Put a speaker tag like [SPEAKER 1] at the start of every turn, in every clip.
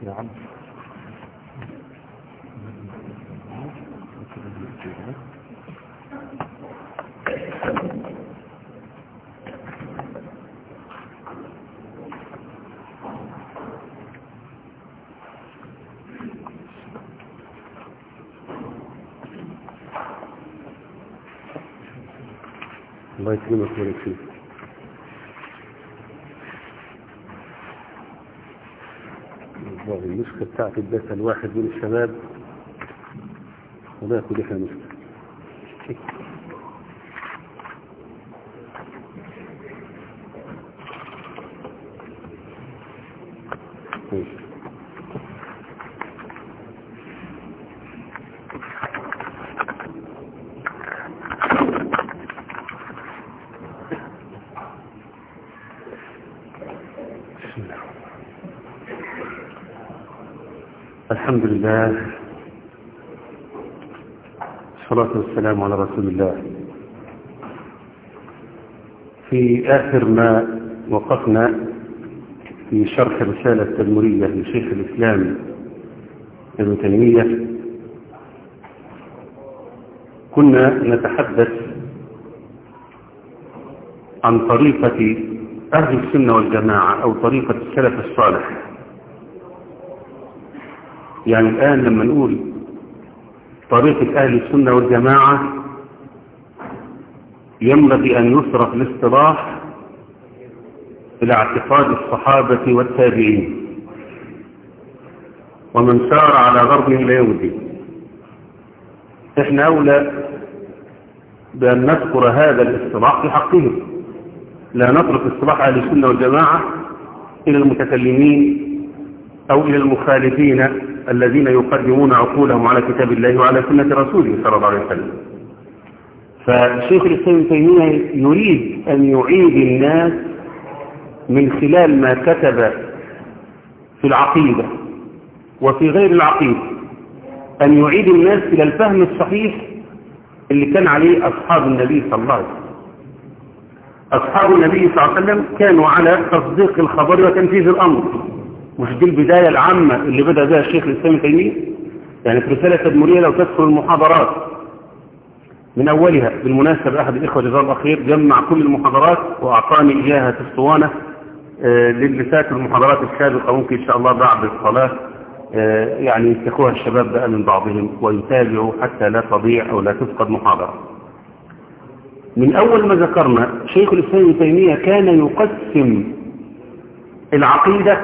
[SPEAKER 1] نعم الله يكرمك ويبارك فيك والله المشكلة بتاعت البيت الواحد من الشباب ولا ياخد احنا مشكلة ماشي. بسم الله الحمد لله الصلاة والسلام على رسول الله في آخر ما وقفنا في شرح رسالة تدمرية لشيخ الإسلام ابن تيمية كنا نتحدث عن طريقة أهل السنة والجماعة أو طريقة السلف الصالح يعني الآن لما نقول طريقة أهل السنة والجماعة ينبغي أن يصرف الاصطلاح إلى اعتقاد الصحابة والتابعين ومن سار على غربه إلى يوم الدين احنا أولى بأن نذكر هذا الاصطلاح في حقهم لا نترك اصطلاح أهل السنة والجماعة إلى المتكلمين أو إلى المخالفين الذين يقدمون عقولهم على كتاب الله وعلى سنة رسوله صلى الله عليه وسلم فشيخ الإسلام ابن تيمية يريد أن يعيد الناس من خلال ما كتب في العقيدة وفي غير العقيدة أن يعيد الناس إلى الفهم الصحيح اللي كان عليه أصحاب النبي صلى الله عليه وسلم أصحاب النبي صلى الله عليه وسلم كانوا على تصديق الخبر وتنفيذ الأمر مش دي البداية العامة اللي بدأ بها الشيخ الإسلام تيمية يعني في رسالة تدمرية لو تذكر المحاضرات من أولها بالمناسبة أحد الإخوة جزاه الله خير جمع كل المحاضرات وأعطاني إياها في الصوانة للي فات المحاضرات السابقة ممكن إن شاء الله بعد الصلاة يعني ينسخوها الشباب بقى من بعضهم ويتابعوا حتى لا تضيع أو لا تفقد محاضرة من أول ما ذكرنا شيخ الإسلام ابن تيمية كان يقسم العقيدة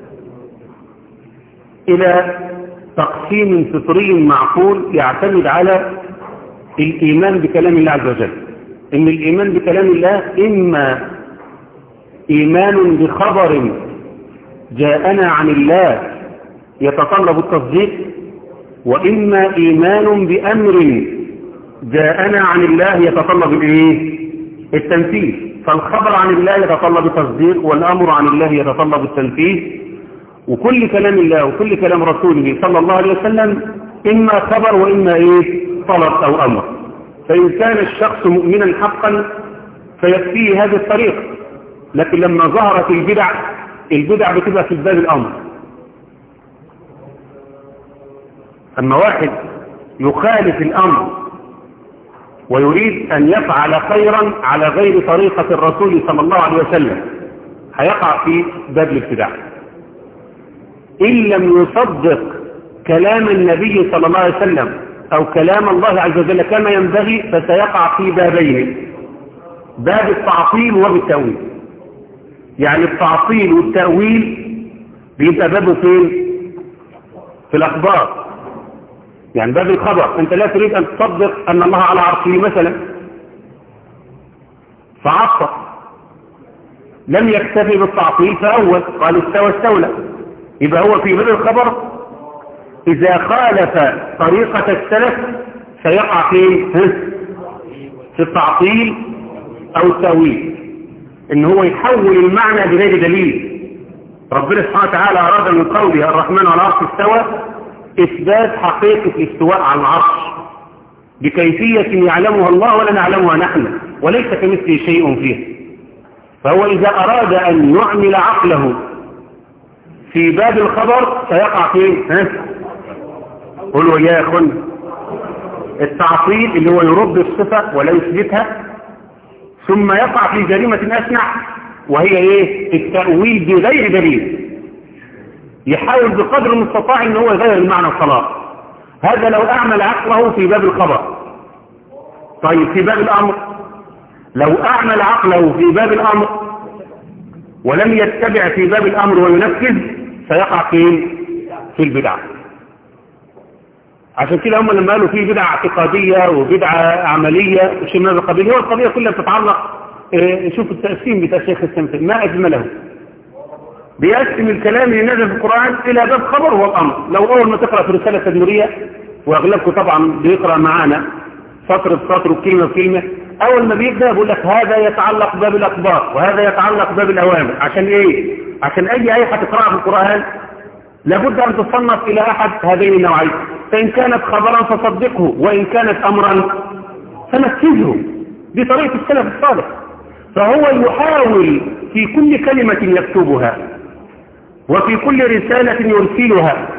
[SPEAKER 1] إلى تقسيم فطري معقول يعتمد على الإيمان بكلام الله عز وجل إن الإيمان بكلام الله إما إيمان بخبر جاءنا عن الله يتطلب التصديق وإما إيمان بأمر جاءنا عن الله يتطلب الإيه؟ التنفيذ فالخبر عن الله يتطلب التصديق والأمر عن الله يتطلب التنفيذ وكل كلام الله وكل كلام رسوله صلى الله عليه وسلم إما خبر وإما إيه طلب أو أمر فإن كان الشخص مؤمنا حقا فيكفيه هذه الطريقة لكن لما ظهرت البدع البدع بتبقى في باب الأمر أما واحد يخالف الأمر ويريد أن يفعل خيرا على غير طريقة الرسول صلى الله عليه وسلم هيقع في باب الابتداع إن لم يصدق كلام النبي صلى الله عليه وسلم أو كلام الله عز وجل كما ينبغي فسيقع في بابين باب التعطيل وبالتأويل يعني التعطيل والتأويل بيبقى بابه فين في الأخبار يعني باب الخبر أنت لا تريد أن تصدق أن الله على عرشه مثلا فعطل لم يكتفي بالتعطيل فأول قال استوى استولى يبقى هو في باب الخبر إذا خالف طريقة السلف سيقع فين في التعطيل أو التأويل إن هو يحول المعنى بغير دليل ربنا سبحانه وتعالى أراد من قوله الرحمن على العرش استوى إثبات حقيقة الاستواء على العرش بكيفية يعلمها الله ولا نعلمها نحن وليس كمثله شيء فيه فهو إذا أراد أن يعمل عقله في باب الخبر سيقع فين ها قولوا يا اخوان التعطيل اللي هو يرد الصفة ولا يثبتها ثم يقع في جريمة أسنع وهي ايه التأويل بغير دليل يحاول بقدر المستطاع ان هو يغير المعنى الخلاص هذا لو اعمل عقله في باب الخبر طيب في باب الامر لو اعمل عقله في باب الامر ولم يتبع في باب الامر وينفذ سيقع في في البدعة عشان كده هم لما قالوا في بدعة اعتقادية وبدعة عملية وشيء من هذا القبيل هو القضية كلها بتتعلق اه شوف التقسيم بتاع الشيخ السمسم ما أجمله بيقسم الكلام اللي نزل في القرآن إلى باب خبر هو الأمر لو أول ما تقرأ في رسالة تدمرية وأغلبكم طبعا بيقرأ معانا سطر بسطر وكلمة بكلمة أول ما بيبدأ بيقول لك هذا يتعلق باب الأخبار وهذا يتعلق باب الأوامر عشان إيه؟ عشان أي آية هتقرأها في القرآن لابد أن تصنف إلى أحد هذين النوعين فإن كانت خبرا فصدقه وإن كانت أمرا فنفذه دي طريقة السلف الصالح فهو يحاول في كل كلمة يكتبها وفي كل رسالة يرسلها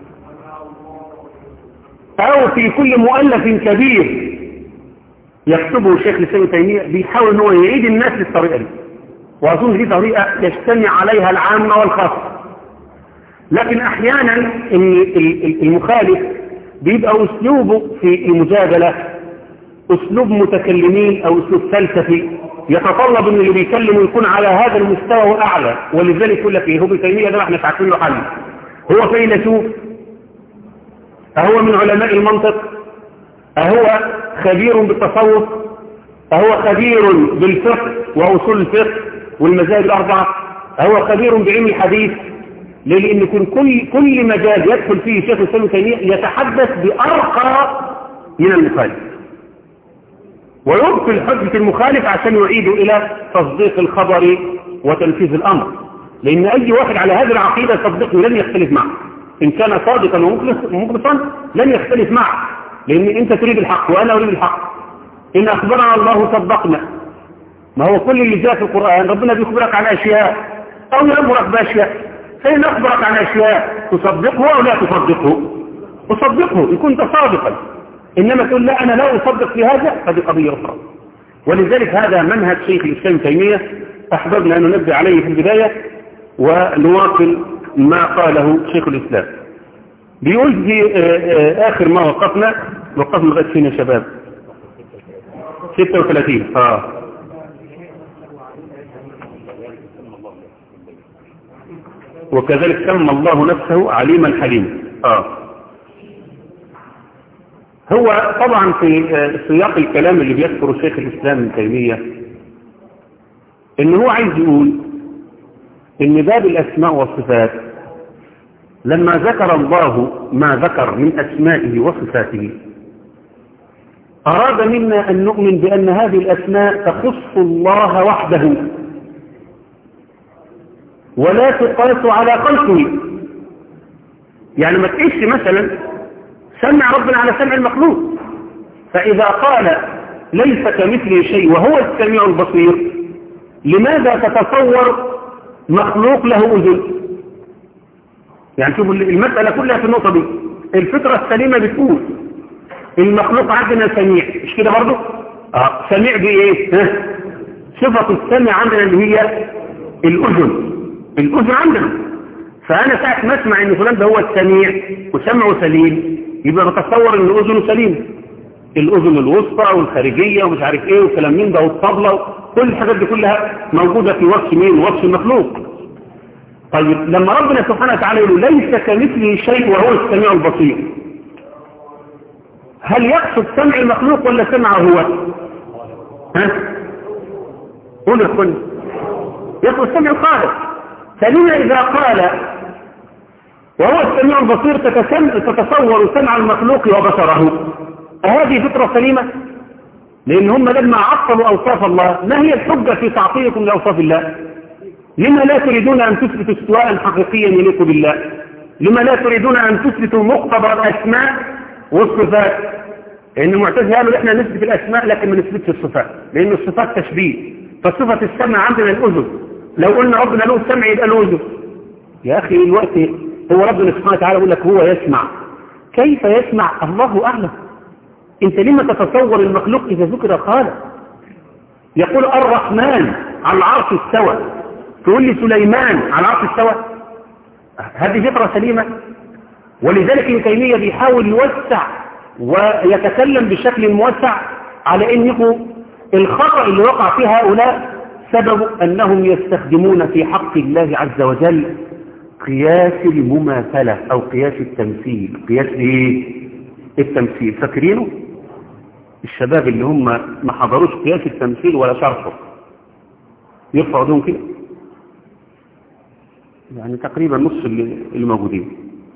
[SPEAKER 1] أو في كل مؤلف كبير يكتبه الشيخ الإسلام تيمية بيحاول أنه يعيد الناس للطريقة دي وأظن دي طريقة يجتمع عليها العامة والخاصة لكن أحيانا المخالف بيبقى أسلوبه في المجادلة أسلوب متكلمين أو أسلوب فلسفي يتطلب أن اللي بيكلمه يكون على هذا المستوى وأعلى ولذلك يقول لك إيه هو بتيمية ده احنا عارفين له حل هو فيلسوف أهو من علماء المنطق أهو خبير بالتصوف أهو خبير بالفقه وأصول الفقه والمذاهب الأربعة أهو خبير بعلم الحديث لأن يكون كل كل مجال يدخل فيه شيخ الإسلام تيمية يتحدث بأرقى من المخالف ويبطل حجة المخالف عشان يعيده إلى تصديق الخبر وتنفيذ الأمر لأن أي واحد على هذه العقيدة صدقني لن يختلف معه إن كان صادقا ومخلصا لن يختلف معه لأن أنت تريد الحق وأنا أريد الحق إن أخبرنا الله صدقنا ما هو كل اللي جاء في القرآن ربنا بيخبرك عن أشياء أو يأمرك بأشياء فإن أخبرك عن أشياء تصدقه أو لا تصدقه تصدقه إن كنت صادقا إنما تقول لا أنا لا أصدق في هذا فدي قضية أخرى ولذلك هذا منهج شيخ الإسلام تيمية أحببنا أن ننبه عليه في البداية ونواصل ما قاله شيخ الإسلام بيقول في آخر ما وقفنا وقفنا لغاية فين يا شباب 36 آه وكذلك سمى الله نفسه عليما حليما آه. هو طبعا في سياق الكلام اللي بيذكره شيخ الإسلام ابن تيمية ان هو عايز يقول ان باب الأسماء والصفات لما ذكر الله ما ذكر من أسمائه وصفاته أراد منا أن نؤمن بأن هذه الأسماء تخص الله وحده ولا تقاس على خلقه يعني ما تقيسش مثلا سمع ربنا على سمع المخلوق فإذا قال ليس كمثله شيء وهو السميع البصير لماذا تتصور مخلوق له أذن يعني شوفوا المسألة كلها في النقطة دي الفطرة السليمة بتقول المخلوق عندنا سميع مش كده برضه اه سميع بايه ها صفة السمع عندنا اللي هي الأذن الأذن عندنا فأنا ساعة ما أسمع إن فلان ده هو السميع وسمعه سليم يبقى بتصور إن أذنه سليم الأذن الوسطى والخارجية ومش عارف إيه والكلام من ده والطبلة كل الحاجات دي كلها موجودة في وصف مين وصف المخلوق طيب لما ربنا سبحانه وتعالى يقول ليس كمثله شيء وهو السميع البصير هل يقصد سمع المخلوق ولا سمعه هو ها قول يا اخواني يقصد سمع الخالق فلما إذا قال وهو السميع البصير تتصور سمع المخلوق وبصره أهذه فطرة سليمة لأن هم لما عطلوا أوصاف الله ما هي الحجة في تعطيلكم لأوصاف الله لما لا تريدون أن تثبتوا استواء حقيقيا يليق بالله لما لا تريدون أن تثبتوا مقتضى الأسماء والصفات لأن المعتزله قالوا إحنا نثبت الأسماء لكن ما نثبتش الصفات لأن الصفات تشبيه فصفة السمع عندنا الأذن لو قلنا ربنا له سمع يبقى له أذن يا أخي الوقت هو ربنا سبحانه وتعالى يقول لك هو يسمع كيف يسمع الله أعلم انت لما تتصور المخلوق إذا ذكر خالق يقول الرحمن على العرش استوى تقول لي سليمان على العرش استوى هذه فطرة سليمة ولذلك ابن تيمية بيحاول يوسع ويتكلم بشكل موسع على انه الخطأ اللي وقع فيه هؤلاء سبب انهم يستخدمون في حق الله عز وجل قياس المماثلة او قياس التمثيل قياس ايه التمثيل فاكرينه الشباب اللي هم ما حضروش قياس التمثيل ولا شرحه يرفعوا دون كده يعني تقريبا نص اللي اللي موجودين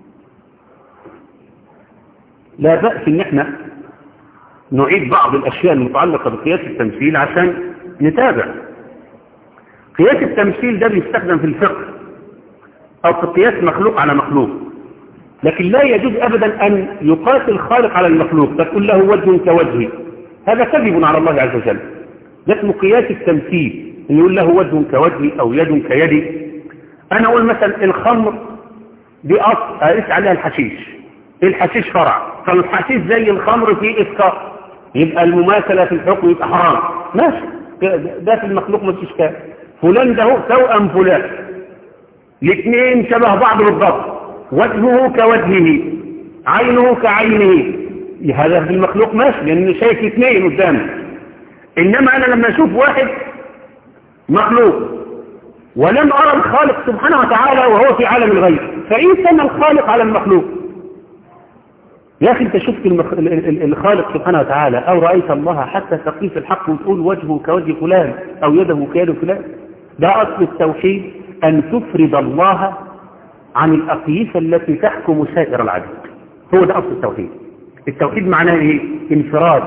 [SPEAKER 1] لا بأس ان احنا نعيد بعض الاشياء المتعلقة بقياس التمثيل عشان نتابع قياس التمثيل ده بيستخدم في الفقه او في قياس مخلوق على مخلوق لكن لا يجوز ابدا ان يقاس الخالق على المخلوق فتقول له وجه كوجهي هذا كذب على الله عز وجل ده اسمه قياس التمثيل ان يقول له وجه كوجهي او يد كيدي انا اقول مثلا الخمر دي اصل اقيس عليها الحشيش الحشيش فرع فالحشيش زي الخمر في اسكار يبقى المماثله في الحكم يبقى حرام ماشي ده في المخلوق مش اشكال فلان ده هو توأم فلان الاثنين شبه بعض بالضبط وجهه كوجهه عينه كعينه هذا في المخلوق ماشي لان شايف اثنين قدامي انما انا لما اشوف واحد مخلوق ولم ارى الخالق سبحانه وتعالى وهو في عالم الغيب فايه سمى الخالق على المخلوق يا أخي أنت شفت المخ... الخالق سبحانه وتعالى أو رأيت الله حتى تقيس الحق وتقول وجهه كوجه فلان أو يده كيد فلان ده أصل التوحيد أن تفرد الله عن الأقيسة التي تحكم سائر العبيد هو ده أصل التوحيد التوحيد معناه إيه؟ انفراد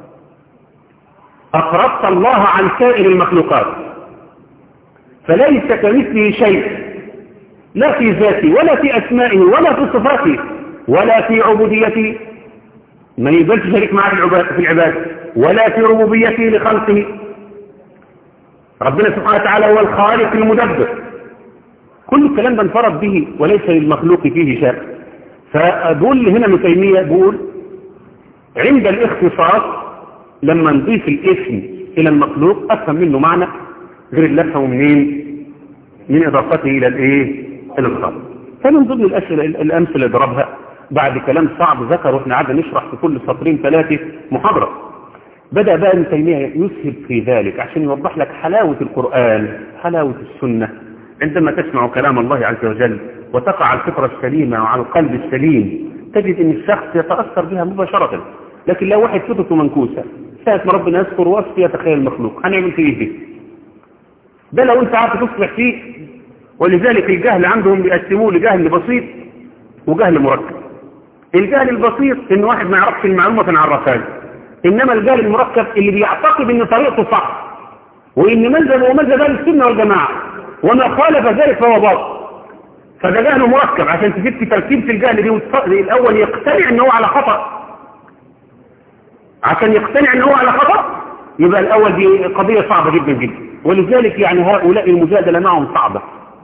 [SPEAKER 1] أفردت الله عن سائر المخلوقات فليس كمثله شيء لا في ذاته ولا في أسمائه ولا في صفاته ولا في عبوديته ما يقبلش شريك معه في العباد ولا في ربوبيته لخلقه ربنا سبحانه وتعالى هو الخالق المدبر كل الكلام ده انفرد به وليس للمخلوق فيه شيء فبقول هنا ابن تيمية بقول عند الاختصاص لما نضيف الاسم الى المخلوق افهم منه معنى غير اللي افهمه منين من اضافته الى الايه الى الخالق فمن ضمن الاسئله الامثله اللي ضربها بعد كلام صعب ذكر واحنا قعدنا نشرح في كل سطرين ثلاثه محاضره بدأ بقى ابن تيمية يسهب في ذلك عشان يوضح لك حلاوة القرآن حلاوة السنة عندما تسمع كلام الله عز وجل وتقع على الفطرة السليمة وعلى القلب السليم تجد ان الشخص يتأثر بها مباشرة لكن لو واحد فطرته منكوسة ساعة ما ربنا يذكر وصف يتخيل المخلوق هنعمل فيه ايه ده لو انت عارف تصلح فيه ولذلك الجهل عندهم بيقسموه لجهل بسيط وجهل مركب الجهل البسيط ان واحد ما يعرفش المعلومة فنعرفها انما الجهل المركب اللي بيعتقد ان طريقته صح وان مذهب ومذهب اهل السنه والجماعه وما خالف ذلك فهو باطل فده جهل مركب عشان تجيب في ترتيب الجهل دي الاول يقتنع ان هو على خطا عشان يقتنع ان هو على خطا يبقى الاول دي قضيه صعبه جدا جدا ولذلك يعني هؤلاء المجادله معهم صعبه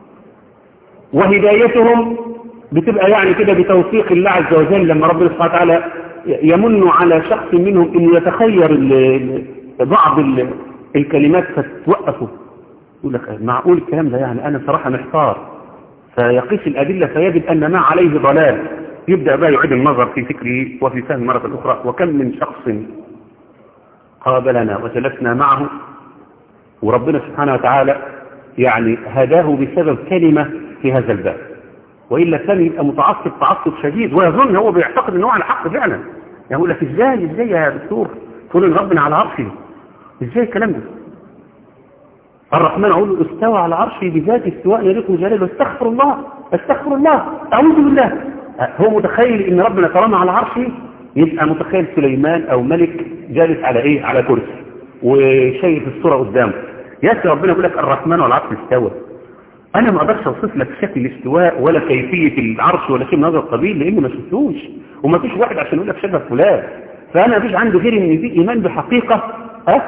[SPEAKER 1] وهدايتهم بتبقى يعني كده بتوفيق الله عز وجل لما ربنا سبحانه وتعالى يمن على شخص منهم انه يتخير ال بعض ال الكلمات فتوقفه يقول لك معقول الكلام ده يعني انا صراحة محتار فيقيس الادلة فيجد ان ما عليه ضلال يبدأ بقى يعيد النظر في فكره وفي فهم مرة اخرى وكم من شخص قابلنا وجلسنا معه وربنا سبحانه وتعالى يعني هداه بسبب كلمة في هذا الباب وإلا كان يبقى متعصب تعصب شديد ويظن هو بيعتقد ان هو على حق فعلا يعني يقول لك ازاي ازاي يا دكتور تقول ان ربنا على عرشه ازاي الكلام ده الرحمن اقول له استوى على عرشه بذات استواء يليق جلاله استغفر الله استغفر الله اعوذ بالله هو متخيل ان ربنا طالما على عرشه يبقى متخيل سليمان او ملك جالس على ايه على كرسي وشايف الصوره قدامه يا اخي ربنا يقول لك الرحمن على العرش استوى انا ما اقدرش اوصف لك شكل الاستواء ولا كيفية العرش ولا شيء من هذا القبيل لاني ما شفتوش وما فيش واحد عشان يقول لك شبه فلان فانا ما فيش عندي غير ان في ايمان بحقيقة ها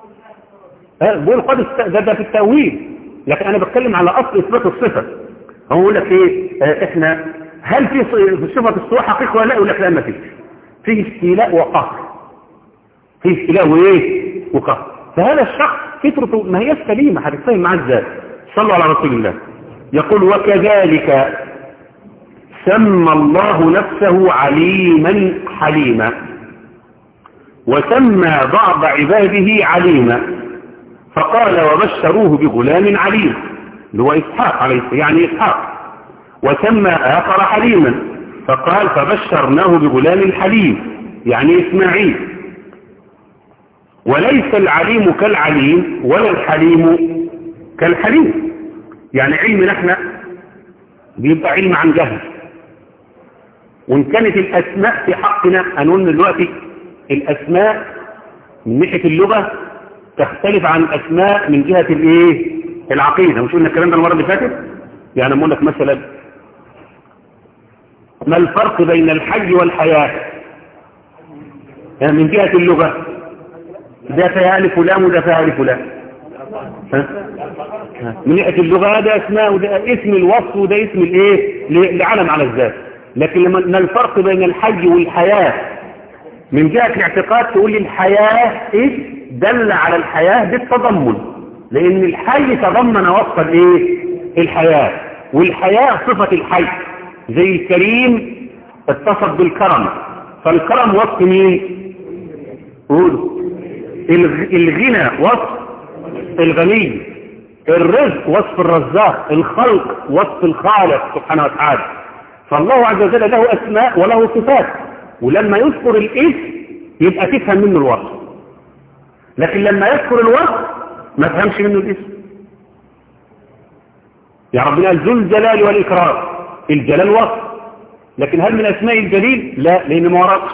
[SPEAKER 1] ها بقول قد است... ده, ده في التأويل لكن انا بتكلم على اصل اثبات الصفة هو يقول لك ايه اه احنا هل في في صفة السوء حقيقة ولا لا يقول لك لا ما فيش فيه استيلاء وقهر فيه استيلاء وايه وقهر فهذا الشخص فطرته ما هي سليمة هتتفهم معاه ازاي صلوا على رسول الله يقول وكذلك سمى الله نفسه عليما حليما وسمى بعض عباده عليما فقال وبشروه بغلام عليم اللي هو إسحاق عليه يعني إسحاق وسمى آخر حليما فقال فبشرناه بغلام حليم يعني إسماعيل وليس العليم كالعليم ولا الحليم كالحليم يعني علمنا احنا بيبقى علم عن جهل وإن كانت الأسماء في حقنا هنقول دلوقتي الأسماء من ناحية اللغة تختلف عن الأسماء من جهة الإيه العقيدة مش قلنا الكلام ده المرة اللي فاتت يعني أقول لك مثلا ما الفرق بين الحي والحياة يعني من جهة اللغة ده فيها ألف ولام وده فيها ألف ولام من ناحية اللغة ده اسماء وده اسم الوصف وده اسم الايه لعلم على الذات لكن لما ما الفرق بين الحي والحياة من جهة الاعتقاد تقول لي الحياة ايه دل على الحياة بالتضمن لان الحي تضمن وصف الايه الحياة والحياة صفة الحي زي الكريم اتصف بالكرم فالكرم وصف مين قول الغنى وصف الغني الرزق وصف الرزاق الخلق وصف الخالق سبحانه وتعالى فالله عز وجل له أسماء وله صفات ولما يذكر الاسم يبقى تفهم منه الوصف لكن لما يذكر الوصف ما تفهمش منه الاسم يا ربنا قال ذو الجلال والإكرام الجلال وصف لكن هل من أسماء الجليل لا لأن ما وردش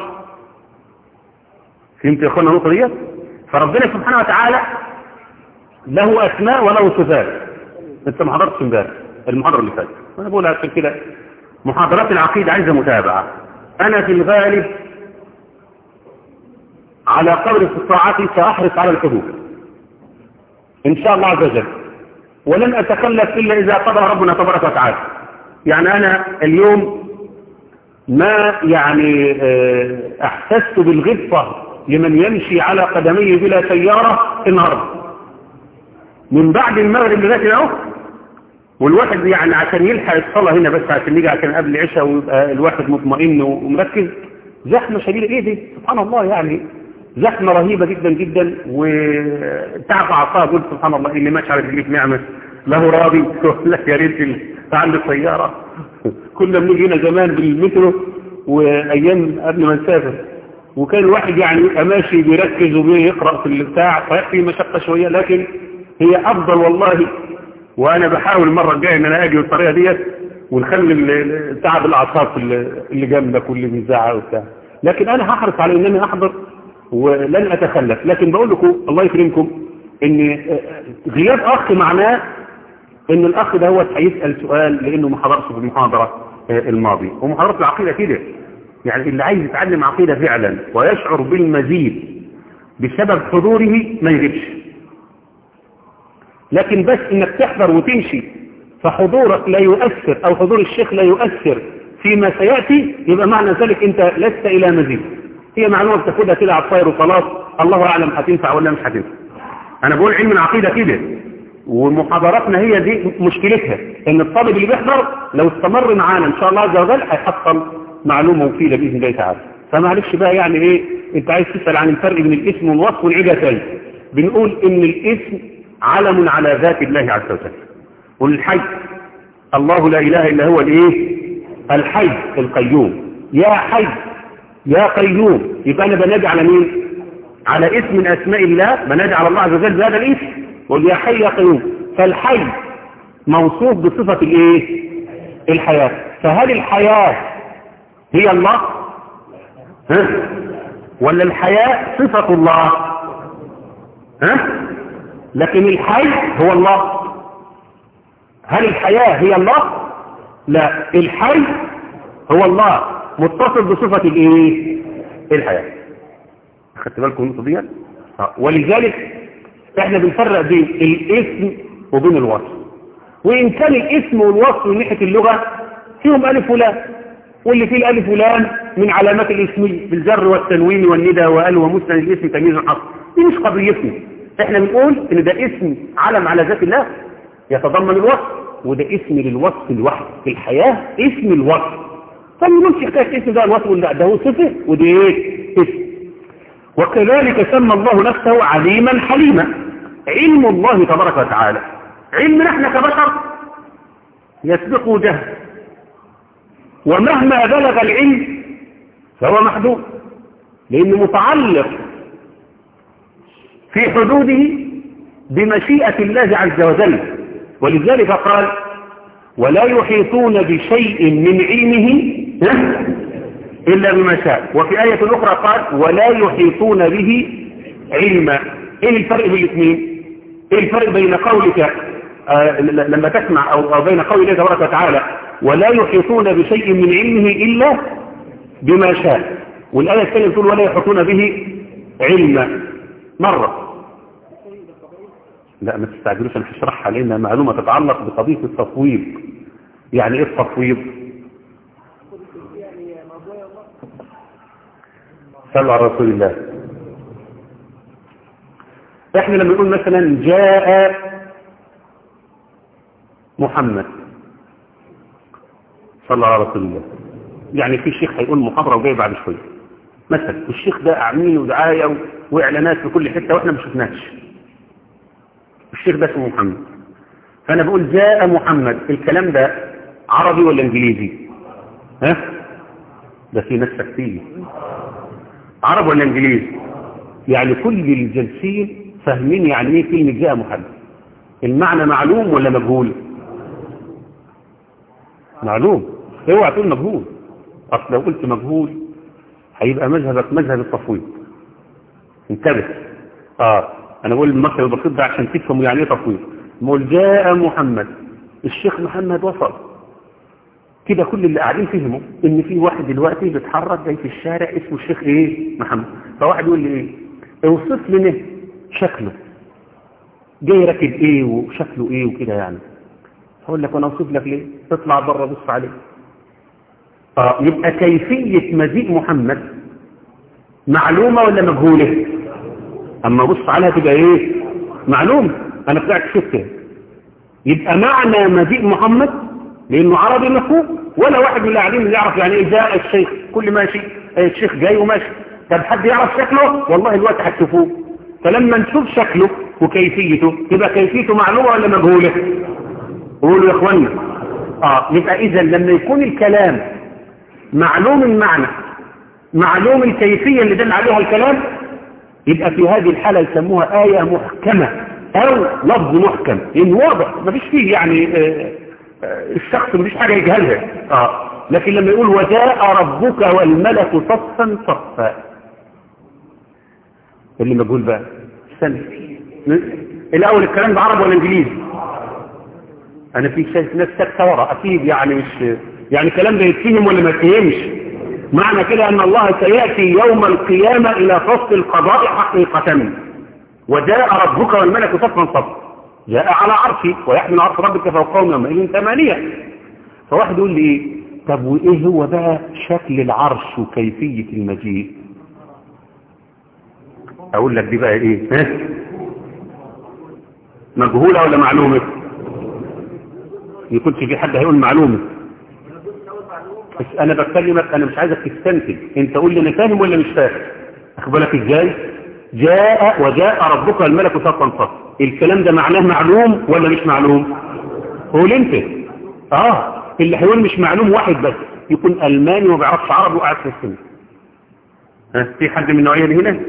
[SPEAKER 1] فهمت يا أخوانا النقطة ديت فربنا سبحانه وتعالى له أسماء وله صفات انت ما حضرتش امبارح المحاضرة اللي فاتت وانا بقول عشان كده محاضرات العقيدة عايزة متابعة انا في الغالب على قدر استطاعتي سأحرص على الحضور ان شاء الله عز وجل ولن اتكلف الا اذا قضى ربنا تبارك وتعالى يعني انا اليوم ما يعني احسست بالغبطة لمن يمشي على قدميه بلا سيارة النهارده من بعد المغرب لغايه اهو والواحد يعني عشان يلحق الصلاه هنا بس عشان نيجي عشان قبل العشاء ويبقى الواحد مطمئن ومركز زحمه شديده ايه دي سبحان الله يعني زحمه رهيبه جدا جدا وتعب اعصاب قلت سبحان الله اللي ماشي على رجليك نعمه له راضي لا يا ريت عنده سياره كنا بنيجي هنا زمان بالمترو وايام قبل ما نسافر وكان الواحد يعني يبقى ماشي بيركز وبيقرا في البتاع فيكفي مشقه شويه لكن هي افضل والله وانا بحاول المره الجايه ان انا اجي بالطريقه ديت ونخلي تعب الاعصاب اللي جنبك واللي بيزعق وبتاع لكن انا هحرص على ان انا احضر ولن اتخلف لكن بقول لكم الله يكرمكم ان غياب اخ معناه ان الاخ ده هو هيسال سؤال لانه ما حضرش في المحاضره الماضيه ومحاضره العقيده كده يعني اللي عايز يتعلم عقيده فعلا ويشعر بالمزيد بسبب حضوره ما يجيبش لكن بس انك تحضر وتمشي فحضورك لا يؤثر او حضور الشيخ لا يؤثر فيما سيأتي يبقى معنى ذلك انت لست الى مزيد هي معلومة بتاخدها كده على الطاير وخلاص الله اعلم هتنفع ولا مش هتنفع انا بقول علم العقيدة كده ومحاضراتنا هي دي مشكلتها ان الطالب اللي بيحضر لو استمر معانا ان شاء الله عز وجل هيحصل معلومة مفيدة باذن الله تعالى فمعلش بقى يعني ايه انت عايز تسأل عن الفرق بين الاسم والوصف ونعيدها تاني بنقول ان الاسم علم على ذات الله عز وجل والحي الله لا إله إلا هو الايه الحي القيوم يا حي يا قيوم يبقى أنا بنادي على مين على اسم من أسماء الله بنادي على الله عز وجل بهذا الاسم وقل يا حي يا قيوم فالحي موصوف بصفة الايه الحياة فهل الحياة هي الله ها ولا الحياة صفة الله ها لكن الحي هو الله هل الحياة هي الله لا الحي هو الله متصل بصفة الايه الحياة خدت بالكم النقطة دي ولذلك احنا بنفرق بين الاسم وبين الوصف وإن كان الاسم والوصف من ناحية اللغة فيهم ألف ولام واللي فيه الألف ولام من علامات الاسمية بالجر والتنوين والندى وأل ومسند الاسم تمييز حصر دي مش قضيتنا احنا بنقول ان ده اسم علم على ذات الله يتضمن الوصف وده اسم للوصف الوحد في الحياة اسم الوصف فما نقولش حكاية اسم ده الوصف ولا ده هو صفة ودي ايه اسم وكذلك سمى الله نفسه عليما حليما علم الله تبارك وتعالى علمنا احنا كبشر يسبقه جهل ومهما بلغ العلم فهو محدود لأنه متعلق في حدوده بمشيئة الله عز وجل ولذلك قال ولا يحيطون بشيء من علمه إلا بما شاء وفي آية أخرى قال ولا يحيطون به علما إيه الفرق بين الاثنين إيه الفرق بين قولك آه لما تسمع أو, أو بين قول الله تبارك وتعالى ولا يحيطون بشيء من علمه إلا بما شاء والآية الثانية تقول ولا يحيطون به علما مرة لا ما تستعجلوش انا هشرحها لانها معلومه تتعلق بقضيه التفويض يعني ايه التفويض صلوا على رسول الله احنا لما نقول مثلا جاء محمد صلى على رسول الله يعني في شيخ هيقول محاضره وجاي بعد شويه مثلا والشيخ ده اعمين ودعايه واعلانات في كل حته واحنا ما شفناش الشيخ ده اسمه محمد فانا بقول جاء محمد الكلام ده عربي ولا انجليزي ها ده في ناس كتير عرب ولا انجليزي يعني كل الجالسين فاهمين يعني ايه كلمه جاء محمد المعنى معلوم ولا مجهول معلوم اوعى تقول مجهول اصل لو قلت مجهول هيبقى مذهبك مذهب التفويض انتبه اه انا بقول المصري البسيط ده عشان تفهموا يعني ايه تفويض بقول جاء محمد الشيخ محمد وصل كده كل اللي قاعدين فهموا ان في واحد دلوقتي بيتحرك جاي في الشارع اسمه الشيخ ايه محمد فواحد يقول لي ايه اوصف لنا شكله جاي راكب ايه وشكله ايه وكده يعني هقول لك وانا اوصف لك ليه تطلع بره بص عليه اه يبقى كيفية مجيء محمد معلومة ولا مجهولة اما بص عليها تبقى ايه معلومة انا طلعت شفت يبقى معنى مجيء محمد لانه عربي مفهوم ولا واحد من اللاعبين يعرف يعني ايه جاء الشيخ كل ماشي الشيخ جاي وماشي طب حد يعرف شكله والله الوقت هتشوفوه فلما نشوف شكله وكيفيته تبقى كيفيته معلومة ولا مجهولة قولوا يا اخوانا اه يبقى اذا لما يكون الكلام معلوم المعنى معلوم الكيفية اللي دل عليها الكلام يبقى في هذه الحالة يسموها آية محكمة أو لفظ محكم لأن واضح ما فيش فيه يعني آه آه الشخص مفيش حاجة يجهلها آه لكن لما يقول وجاء ربك والملك صفا صفا اللي مجهول بقى استنى الأول الكلام ده عربي ولا إنجليزي أنا في شايف ناس ساكتة ورا أكيد يعني مش يعني الكلام ده يتفهم ولا ما يتفهمش معنى كده أن الله سيأتي يوم القيامة إلى فصل القضاء حقيقة وجاء ربك والملك صفا صفا جاء على عرشي ويحمل عرش ربك فوقهم يومئذ ثمانية فواحد يقول لي إيه طب وإيه هو بقى شكل العرش وكيفية المجيء أقول لك دي بقى إيه ها؟ مجهولة ولا معلومة يكونش في حد هيقول معلومة بس انا بكلمك انا مش عايزك تستنتج انت قول لي انا فاهم ولا مش فاهم اخبرك ازاي جاء وجاء ربك الملك صفا صفا الكلام ده معناه معلوم ولا مش معلوم قول انت اه اللي هيقول مش معلوم واحد بس يكون الماني وما بيعرفش عربي وقاعد في السنة ها في حد من النوعيه دي هنا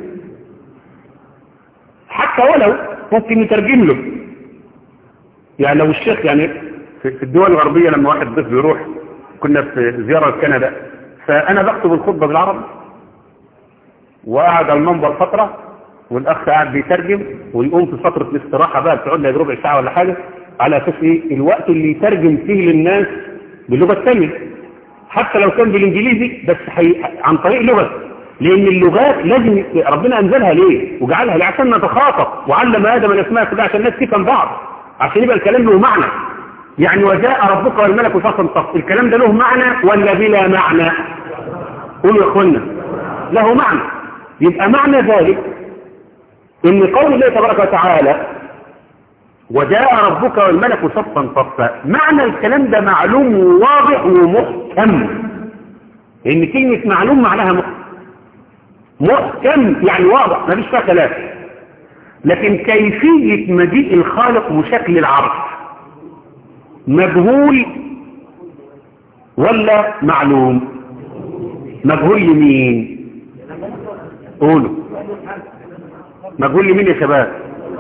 [SPEAKER 1] حتى ولو ممكن نترجم له يعني لو الشيخ يعني في الدول الغربية لما واحد ضيف بيروح كنا في زيارة كندا فأنا بكتب الخطبة بالعربي وقعد على المنبر فترة والأخ قاعد بيترجم ويقوم في فترة الاستراحة بقى بتقعد لها ربع ساعة ولا حاجة على أساس إيه الوقت اللي يترجم فيه للناس باللغة الثانية حتى لو كان بالإنجليزي بس حي... عن طريق لغة لأن اللغات لازم ربنا أنزلها ليه وجعلها ليه عشان نتخاطب وعلم آدم الأسماء كلها عشان الناس تفهم بعض عشان يبقى الكلام له معنى يعني وجاء ربك والملك صفا صف الكلام ده له معنى ولا بلا معنى قولوا يا اخوانا له معنى يبقى معنى ذلك ان قول الله تبارك وتعالى وجاء ربك والملك صفا صفا معنى الكلام ده معلوم وواضح ومحكم ان كلمة معلوم معناها محكم محكم يعني واضح ما فيش فيها خلاف لكن كيفية مجيء الخالق وشكل العرش مجهول ولا معلوم مجهول لمين قولوا مجهول لمين يا شباب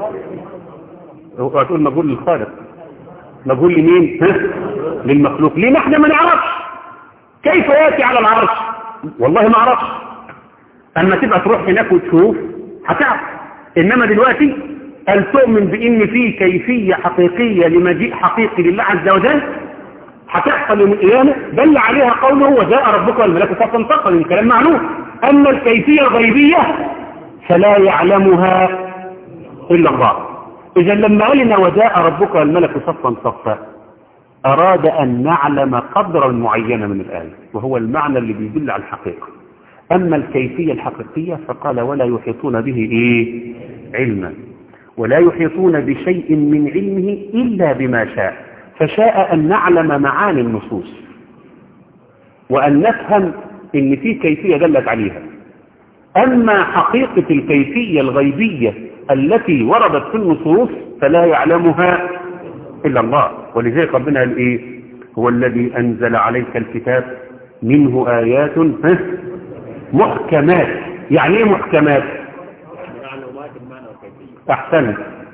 [SPEAKER 1] هتقول مجهول للخالق مجهول لمين ها؟ للمخلوق ليه ما احنا ما نعرفش كيف ياتي على العرش والله ما اعرفش اما تبقى تروح هناك وتشوف هتعرف انما دلوقتي هل تؤمن بان في كيفية حقيقية لمجيء حقيقي لله عز وجل هتحصل يوم القيامة دل عليها قوله وجاء ربك والملك صفا صفا الكلام معلوم اما الكيفية الغيبية فلا يعلمها الا الله اذا لما قالنا وجاء ربك والملك صفا صفا اراد ان نعلم قدرا معينا من الايه وهو المعنى اللي بيدل على الحقيقه اما الكيفيه الحقيقيه فقال ولا يحيطون به ايه علما ولا يحيطون بشيء من علمه الا بما شاء فشاء ان نعلم معاني النصوص وان نفهم ان في كيفيه دلت عليها اما حقيقه الكيفيه الغيبيه التي وردت في النصوص فلا يعلمها إلا الله ولذلك ربنا قال إيه هو الذي أنزل عليك الكتاب منه آيات محكمات يعني إيه محكمات أحسن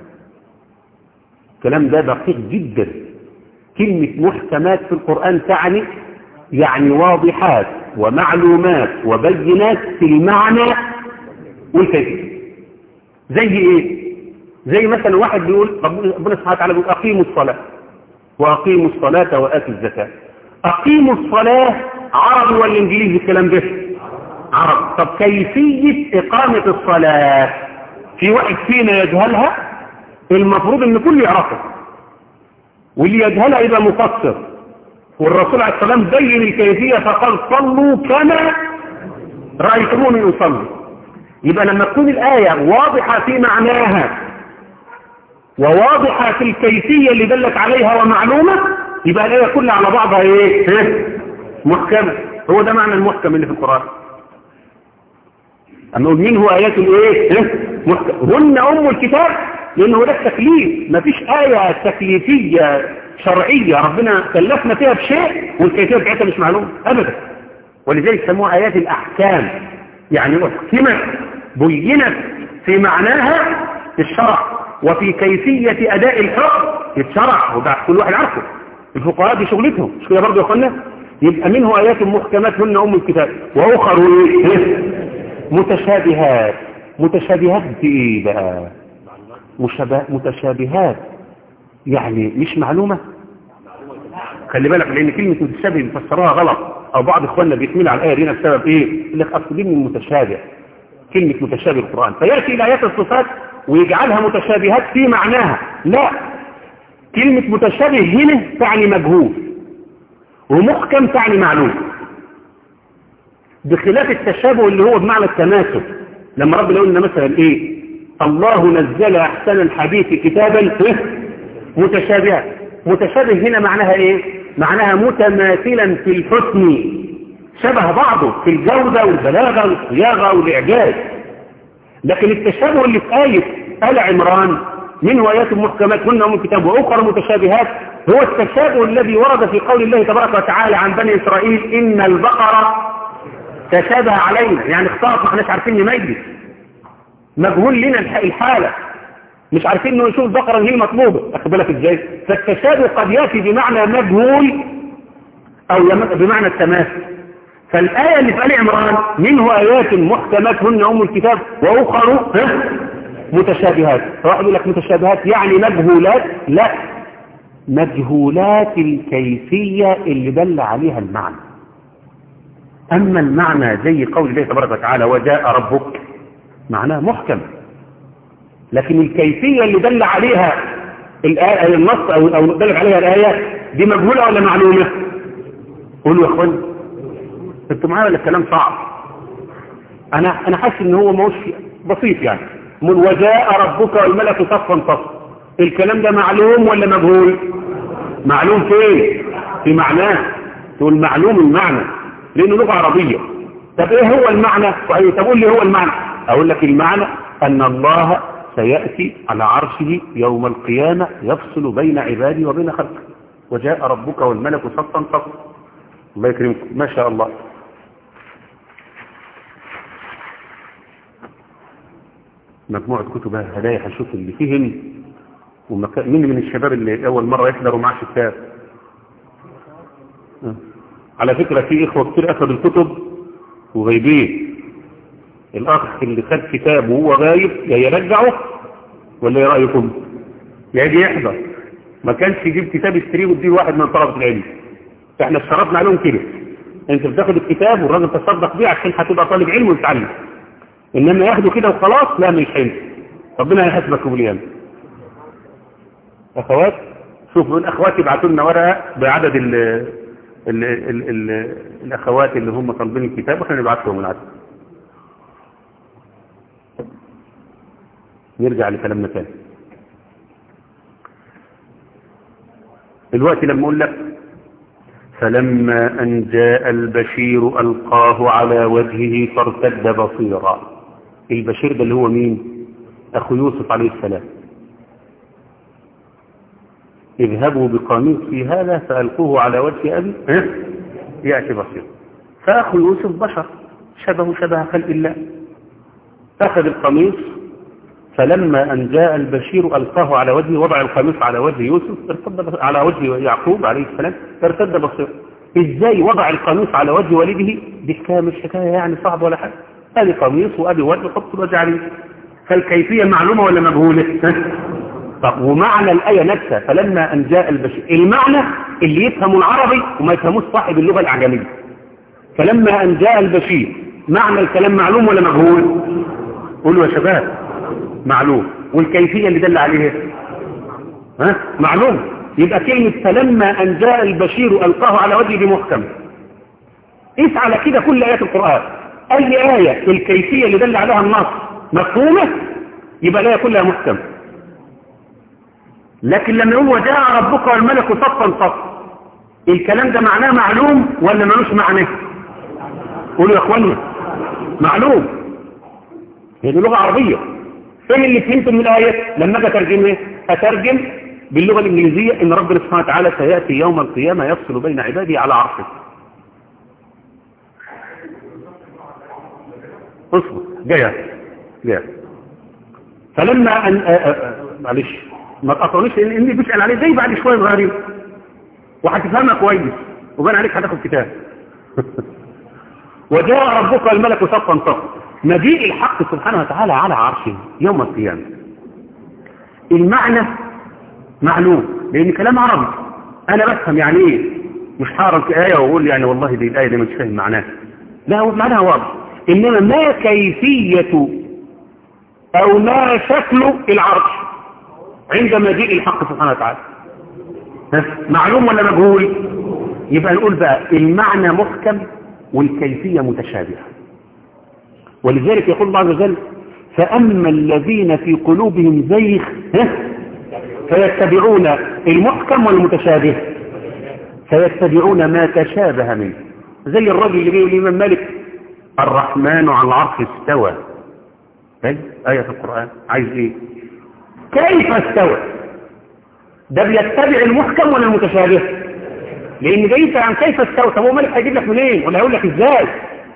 [SPEAKER 1] الكلام ده دقيق جدا كلمة محكمات في القرآن تعني يعني واضحات ومعلومات وبينات في المعنى والكيفية زي ايه زي مثلا واحد بيقول ربنا سبحانه وتعالى بيقول اقيموا الصلاة واقيموا الصلاة واتوا الزكاة اقيموا الصلاة عربي ولا انجليزي الكلام ده عربي طب كيفية اقامة الصلاة في واحد فينا يجهلها المفروض ان كل يعرفه واللي يجهلها يبقى مقصر والرسول عليه السلام بين الكيفية فقال صلوا كما رأيتموني أصلي يبقى لما تكون الآية واضحة في معناها وواضحة في الكيفية اللي دلت عليها ومعلومة يبقى الآية كلها على بعضها ايه محكمة هو ده معنى المحكم اللي في القرآن أما نقول منه آيات الايه محكم هن أم الكتاب لأنه ده التكليف مفيش آية تكليفية شرعية ربنا كلفنا فيها بشيء والكيفية بتاعتها مش معلومة أبدا ولذلك سموها آيات الأحكام يعني أحكمت بينت في معناها في الشرع وفي كيفية أداء الحكم في الشرع وده كل واحد عارفه الفقهاء دي شغلتهم مش كده برضه يا اخوانا يبقى منه آيات محكمات هن أم الكتاب وأخر متشابهات متشابهات في إيه بقى متشابهات يعني مش معلومة خلي بالك لأن كلمة متشابه بيفسروها غلط أو بعض إخواننا بيحملوا على الآية دي بسبب إيه؟ يقول لك أصل دي من المتشابه كلمة متشابه القرآن فيأتي إلى آيات الصفات ويجعلها متشابهات في معناها لا كلمة متشابه هنا تعني مجهول ومحكم تعني معلوم بخلاف التشابه اللي هو بمعنى التماثل لما ربنا يقول لنا مثلا ايه الله نزل احسن الحديث كتابا متشابها متشابه هنا معناها ايه معناها متماثلا في الحسن شبه بعضه في الجودة والبلاغة والصياغة والإعجاز لكن التشابه اللي في آية آل عمران منه آيات محكمات هن أم الكتاب وأخرى متشابهات هو التشابه الذي ورد في قول الله تبارك وتعالى عن بني إسرائيل إن البقرة تشابه علينا يعني اختلط ما احناش عارفين نميز مجهول لنا الحالة مش عارفين انه نشوف بقرة هي المطلوبة اخد بالك ازاي فالتشابه قد يأتي بمعنى مجهول او بمعنى التماثل فالآية اللي في آل عمران منه آيات محكمات هن أم الكتاب وأخر متشابهات فواحد يقول لك متشابهات يعني مجهولات لا مجهولات الكيفية اللي دل عليها المعنى أما المعنى زي قول الله تبارك وتعالى وجاء ربك معناه محكم لكن الكيفية اللي دل عليها الآية النص أو أو نقدر عليها الآية دي مجهولة ولا معلومة قولوا يا اخوان انتوا معايا ولا الكلام صعب انا انا حاسس ان هو موش بسيط يعني من وجاء ربك والملك صفا صفا الكلام ده معلوم ولا مجهول معلوم فين في معناه تقول معلوم المعنى لانه لغه عربيه طب ايه هو المعنى طب قول لي هو المعنى اقول لك المعنى ان الله سياتي على عرشه يوم القيامه يفصل بين عباده وبين خلقه وجاء ربك والملك صفا صفا الله يكرمكم ما شاء الله مجموعة كتب هدايا هنشوف اللي فيهم ومكا... مين من الشباب اللي أول مرة يحضروا معاه كتاب أه. على فكرة في إخوة كتير أخذوا الكتب وغايبين الأخ اللي خد كتاب وهو غايب يا يرجعه ولا ايه رأيكم يجي يحضر ما كانش يجيب كتاب يشتريه ويديه واحد من طلبة العلم احنا اشترطنا عليهم كده انت بتاخد الكتاب والراجل تصدق بيه عشان هتبقى طالب علم وتتعلم انما ياخده كده وخلاص لا مش حلو ربنا هيحاسبك يوم القيامه اخوات شوفوا الاخوات يبعتوا لنا ورقه بعدد ال ال ال ال الاخوات اللي هم طالبين الكتاب واحنا نبعت لهم العدد نرجع لكلامنا تاني دلوقتي لما اقول لك فلما أن جاء البشير ألقاه على وجهه فارتد بصيرا البشير ده اللي هو مين أخو يوسف عليه السلام اذهبوا بقميص في هذا فألقوه على وجه أبي ها؟ يأتي بصير فأخو يوسف بشر شبه شبه خلق الله أخذ القميص فلما أن جاء البشير ألقاه على وجهه وضع القميص على وجه يوسف ارتد على وجه يعقوب عليه السلام فارتد بصير ازاي وضع القميص على وجه والده دي حكايه مش حكايه يعني صعب ولا حاجه ادي قميص وادي وجه حط الوجه عليه فالكيفيه معلومه ولا مجهوله طب ومعنى الايه نفسها فلما ان جاء البشير المعنى اللي يفهمه العربي وما يفهموش صاحب اللغه الاعجميه فلما ان جاء البشير معنى الكلام معلوم ولا مجهول قولوا يا شباب معلوم والكيفية اللي دل عليها ها معلوم يبقى كلمة فلما أن جاء البشير ألقاه على وجهه بمحكم قيس على كده كل آيات القرآن أي آية الكيفية اللي دل عليها النص مفهومة يبقى الآية كلها محكم لكن لما هو جاء ربك والملك صفا صفا الكلام ده معناه معلوم ولا ملوش معنى قولوا يا اخوانا معلوم هي دي لغة عربية فين اللي فهمته من الآية لما أجي أترجم إيه؟ أترجم باللغة الإنجليزية إن ربنا سبحانه وتعالى سيأتي يوم القيامة يفصل بين عباده على عرشه اصبر جاية جاية فلما أن معلش ما تقطعنيش لأن إني بسأل عليه زي بعد شوية صغيرين وهتفهمها كويس وبان عليك هتاخد كتاب وجاء ربك الملك صفا صفا مجيء الحق سبحانه وتعالى على عرشه يوم القيامة المعنى معلوم لأن كلام عربي أنا بفهم يعني إيه مش هعرف آية وأقول يعني والله دي الآية دي مش فاهم معناها لا هو معناها واضح إنما ما كيفية أو ما شكل العرش عند مجيء الحق سبحانه وتعالى معلوم ولا مجهول يبقى نقول بقى المعنى محكم والكيفية متشابهة ولذلك يقول الله عز وجل فأما الذين في قلوبهم زيغ فيتبعون المحكم والمتشابه فيتبعون ما تشابه منه زي الرجل اللي بيقول الإمام مالك الرحمن على العرش استوى هاي آية في القرآن عايز ايه كيف استوى ده بيتبع المحكم ولا المتشابه لان جاي عن كيف استوى طب هو مالك هيجيب لك منين ولا هيقول لك ازاي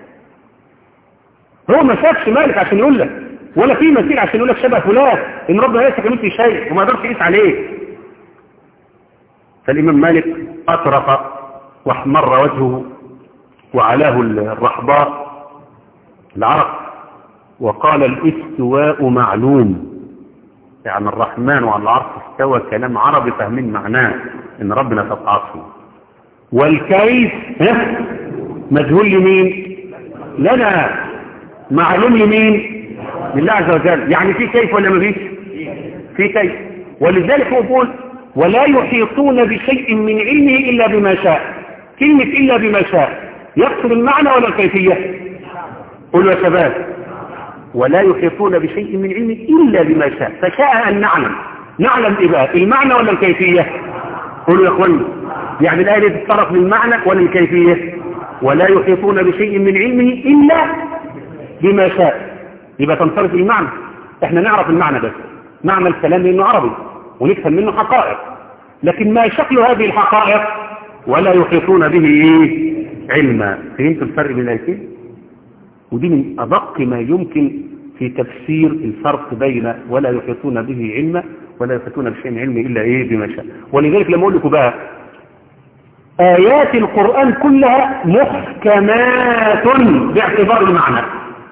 [SPEAKER 1] هو ما شافش مالك عشان يقول لك ولا في مثيل عشان يقول لك شبه فلان ان ربنا ليس كمثله شيء وما يقدرش يقيس عليه فالامام مالك اطرق واحمر وجهه وعلاه الرحباء العرق وقال الاستواء معلوم يعني الرحمن وعلى العرش استوى كلام عربي فاهمين معناه ان ربنا تتعاطفه والكيف مجهول لمين لنا معلوم لمين لله عز وجل يعني في كيف ولا ما فيش في كيف ولذلك هو بيقول ولا يحيطون بشيء من علمه إلا بما شاء كلمة إلا بما شاء يقصد المعنى ولا الكيفية قولوا يا شباب ولا يحيطون بشيء من علمه إلا بما شاء فشاء أن نعلم نعلم إيه بقى المعنى ولا الكيفية قولوا يا أخواني يعني الآية دي تتطرق للمعنى ولا الكيفية ولا يحيطون بشيء من علمه إلا بما شاء يبقى تنصرف المعنى احنا نعرف المعنى بس معنى الكلام لأنه عربي ونفهم منه حقائق لكن ما شكل هذه الحقائق ولا يحيطون به إيه؟ علما فهمت الفرق بين الايتين ودي من أدق ما يمكن في تفسير الفرق بين ولا يحيطون به علما ولا يحيطون بشيء علم إلا إيه بما شاء ولذلك لما أقول لكم بقى آيات القرآن كلها محكمات باعتبار المعنى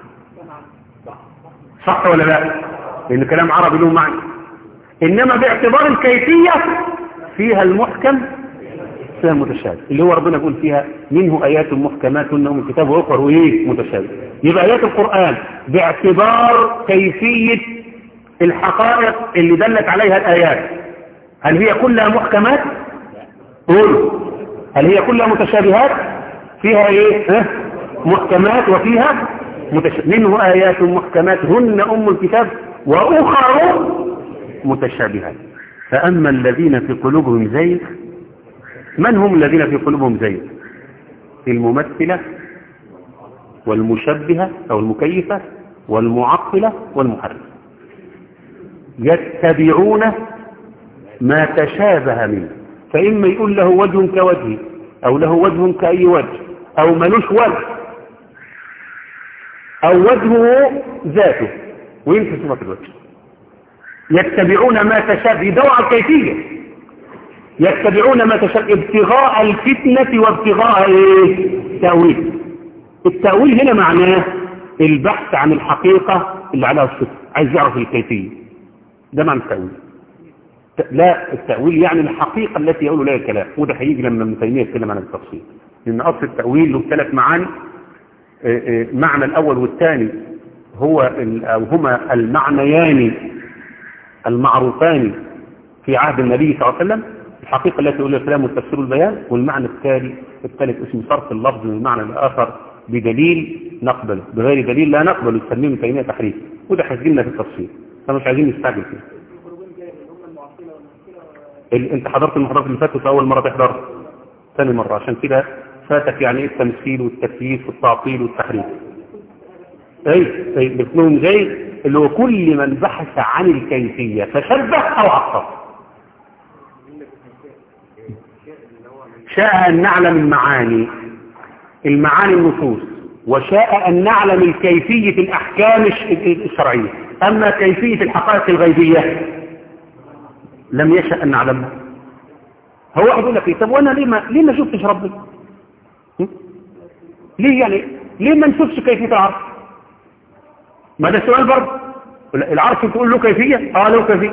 [SPEAKER 1] صح ولا لا لأن كلام عربي له معنى إنما باعتبار الكيفية فيها المحكم فيها المتشابه اللي هو ربنا يقول فيها منه آيات محكمات من الكتاب وأخر وإيه متشابه يبقى آيات القرآن باعتبار كيفية الحقائق اللي دلت عليها الآيات هل هي كلها محكمات قولوا هل هي كلها متشابهات فيها ايه ها؟ محكمات وفيها متشابه منه آيات محكمات هن أم الكتاب وأخر متشابهات فأما الذين في قلوبهم زيغ من هم الذين في قلوبهم زيغ الممثلة والمشبهة أو المكيفة والمعطلة والمحرفة يتبعون ما تشابه منه فإما يقول له وجه كوجهي أو له وجه كأي وجه أو ملوش وجه أو وجهه ذاته وينفي صفة الوجه يتبعون ما تشابه يدور على الكيفية يتبعون ما تشابه ابتغاء الفتنة وابتغاء ايه تأويل التأويل هنا معناه البحث عن الحقيقة اللي عليها الصفة عايز يعرف الكيفية ده معنى التأويل لا التأويل يعني الحقيقة التي يقول لها الكلام وده هيجي لما ابن تيمية يتكلم عن التفصيل لأن أصل التأويل له ثلاث معاني معنى الأول والثاني هو أو هما المعنيان المعروفان في عهد النبي صلى الله عليه وسلم الحقيقة التي يقول لها الكلام والتفسير والبيان والمعنى الثاني الثالث اسم صرف اللفظ من المعنى الآخر بدليل نقبله بغير دليل لا نقبله يسميه ابن تيمية تحريف وده هيجيلنا في التفصيل فمش عايزين نستعجل فيه انت حضرت المحاضرات اللي فاتت اول مره تحضر ثاني مره عشان كده فاتك يعني ايه التمثيل والتكييف والتعطيل والتحريف اي اي باسمهم زي اللي هو كل من بحث عن الكيفيه فشبه او عطل شاء ان نعلم المعاني المعاني النصوص وشاء ان نعلم الكيفيه الاحكام الشرعيه اما كيفيه الحقائق الغيبيه لم يشأ أن نعلمها هو واحد يقول لك طب وانا ليه ما ليه ما شفتش ربنا ليه يعني ليه ما نشوفش كيفية العرش ما ده سؤال برضه العرش تقول له كيفية اه له كيفية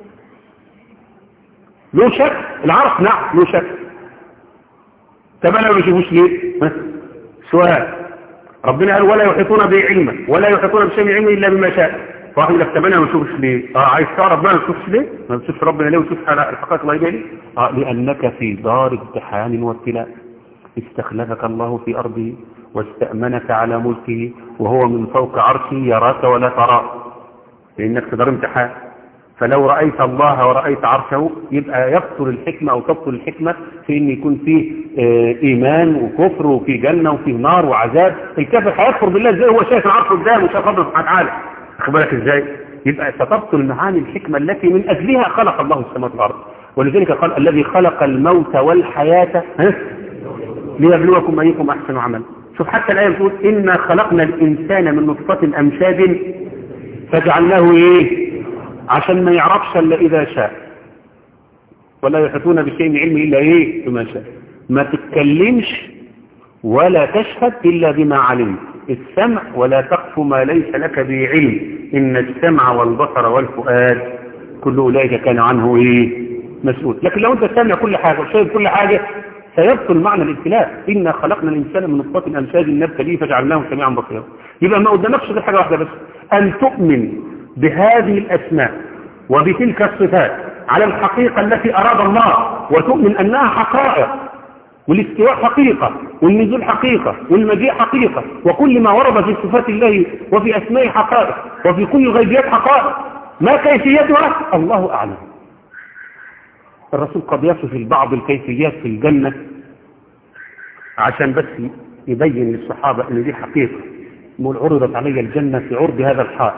[SPEAKER 1] له شك العرش نعم له شك طب انا ما بشوفوش ليه ها؟ سؤال ربنا قال ولا يحيطون به علما ولا يحيطون بشيء من علمه الا بما شاء واحد يقول لك طب انا ما بشوفش ليه اه عايز تعرف بقى ما بشوفش ليه ما بتشوفش ربنا ليه وتشوف الحقائق الغيبيه ليه اه لانك في دار امتحان وابتلاء استخلفك الله في ارضه واستامنك على ملكه وهو من فوق عرشه يراك ولا تراه لانك في دار امتحان فلو رأيت الله ورأيت عرشه يبقى يبطل الحكمة أو تبطل الحكمة في أن يكون فيه آه إيمان وكفر وفي جنة وفي نار وعذاب الكافر هيكفر بالله ازاي هو شايف العرش قدامه وشايف ربنا سبحانه وتعالى خد بالك ازاي يبقى ستبطل معاني الحكمة التي من أجلها خلق الله السماوات والأرض ولذلك قال الذي خلق الموت والحياة ها؟ ليبلوكم أيكم أحسن عملا شوف حتى الآية بتقول إنا خلقنا الإنسان من نطفة أمشاد فجعلناه إيه عشان ما يعرفش إلا إذا شاء ولا يحيطون بشيء من علمه إلا إيه بما شاء ما تتكلمش ولا تشهد إلا بما علمت السمع ولا تقف ما ليس لك به علم إن السمع والبصر والفؤاد كل أولئك كان عنه إيه مسؤول لكن لو أنت سامع كل حاجة وشايف كل حاجة سيبطل معنى الابتلاء إنا خلقنا الإنسان من نطفة أمشاج نبتليه فجعلناه سميعا بصيرا يبقى ما قدامكش غير حاجة واحدة بس أن تؤمن بهذه الأسماء وبتلك الصفات على الحقيقة التي أراد الله وتؤمن أنها حقائق والاستواء حقيقة والنزول حقيقة والمجيء حقيقة وكل ما ورد في صفات الله وفي أسماء حقائق وفي كل الغيبيات حقائق ما كيفيتها الله أعلم الرسول قد يصف بعض الكيفيات في الجنة عشان بس يبين للصحابة ان دي حقيقة يقول عرضت علي الجنة في عرض هذا الحائط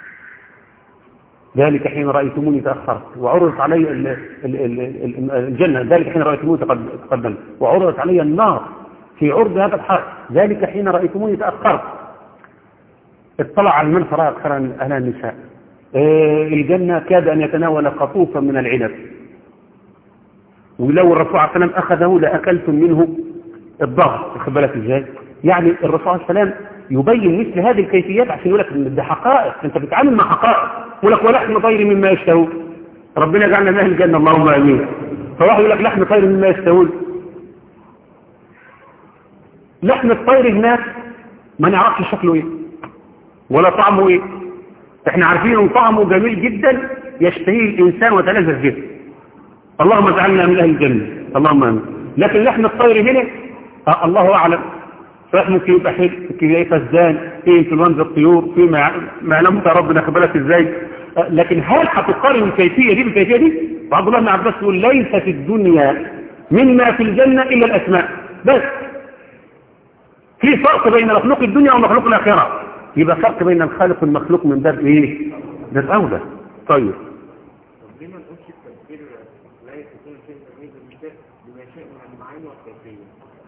[SPEAKER 1] ذلك حين رأيتموني تأخرت وعرضت علي ال ال ال الجنة ذلك حين رأيتموني تقدمت وعرضت علي النار في عرض هذا الحائط ذلك حين رأيتموني تأخرت اطلع على من فراغ أكثر أهل النساء الجنة كاد أن يتناول قطوفا من العنب ولو الرسول عليه السلام أخذه لأكلتم منه الضغط واخد بالك ازاي يعني الرسول عليه السلام يبين مثل هذه الكيفيات عشان يقول لك ان ده حقائق انت بتتعامل مع حقائق يقول لك ولحم طير مما يشتهون ربنا يجعلنا من اهل الجنه اللهم امين فواحد يقول لك لحم طير مما يشتهون لحم الطير هناك ما نعرفش شكله ايه ولا طعمه ايه احنا عارفين ان طعمه جميل جدا يشتهيه الانسان وتلذذ به اللهم اجعلنا من اهل الجنه اللهم امين لكن لحم الطير هنا آه الله اعلم صحيح ممكن يبقى حلو ممكن يلاقي فزدان في انفلونزا الطيور في ما يعلم ربنا خبرك ازاي آه لكن هل هتقارن الكيفيه دي بالكيفيه دي وعبد الله بن عباس يقول ليس في الدنيا مما في الجنه الا الاسماء بس في فرق بين مخلوق الدنيا ومخلوق الاخره يبقى فرق بين الخالق والمخلوق من باب ايه ده الاولى طيب
[SPEAKER 2] لما نقولش التفسير لا يكون شيء تمييز المثال بما شاء من المعاني والكيفيه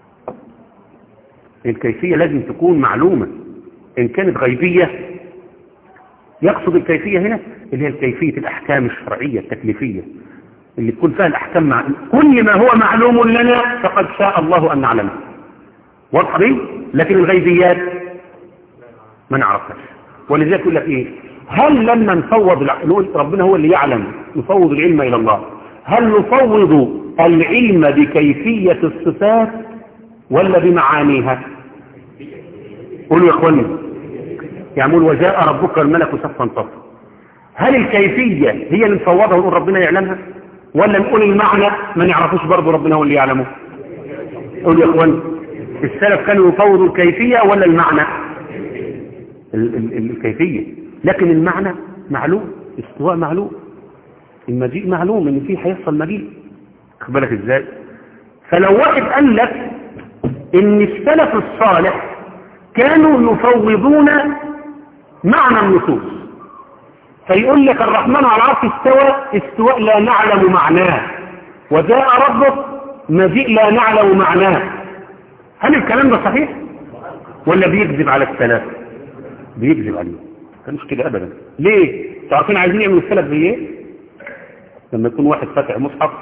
[SPEAKER 1] الكيفية لازم تكون معلومة إن كانت غيبية يقصد الكيفية هنا اللي هي الكيفية الأحكام الشرعية التكليفية اللي تكون فيها الأحكام مع... كل ما هو معلوم لنا فقد شاء الله أن نعلمه واضح دي لكن الغيبيات ما نعرفهاش ولذلك يقول لك إيه هل لما نفوض الع... نقول ربنا هو اللي يعلم نفوض العلم إلى الله هل نفوض العلم بكيفية الصفات ولا بمعانيها قولوا يا اخواني يعمل وجاء ربك الملك صفا صفا هل الكيفية هي اللي نفوضها ونقول ربنا يعلمها ولا نقول المعنى ما نعرفوش برضه ربنا هو اللي يعلمه قولوا يا اخواني السلف كانوا يفوضوا الكيفية ولا المعنى ال ال ال الكيفية لكن المعنى معلوم استواء معلوم المجيء معلوم ان فيه هيحصل مجيء خد بالك ازاي فلو واحد قال لك ان السلف الصالح كانوا يفوضون معنى النصوص فيقول لك الرحمن على العرش استوى استواء لا نعلم معناه وجاء ربك مجيء لا نعلم معناه هل الكلام ده صحيح ولا بيكذب على السلف بيكذب عليه كانش كده ابدا ليه تعرفين عايزين يعملوا السلف بايه لما يكون واحد فاتح مصحف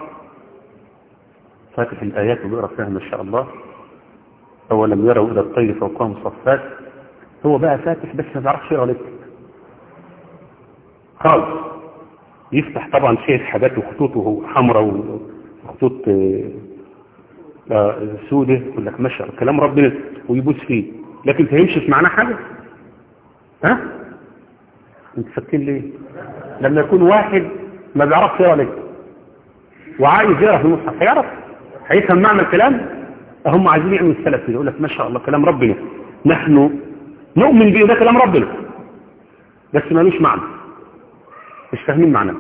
[SPEAKER 1] فاتح الايات وبيقرا فيها ما شاء الله أولم يروا إلى الطير فوقهم صفات هو بقى فاتح بس ما بيعرفش يقرا لك خالص يفتح طبعا شايف حاجات وخطوطه حمراء وخطوط سودة يقول لك ماشي كلام ربنا ويبوس فيه لكن فهمش في معناه حاجة ها انت فاكرين ليه لما يكون واحد ما بيعرفش يقرا لك وعايز يقرا في المصحف هيعرف هيفهم معنى الكلام هم عايزين يعملوا السلف كده يقول لك ما شاء الله كلام ربنا نحن نؤمن به ده كلام ربنا بس مالوش معنى مش فاهمين معناه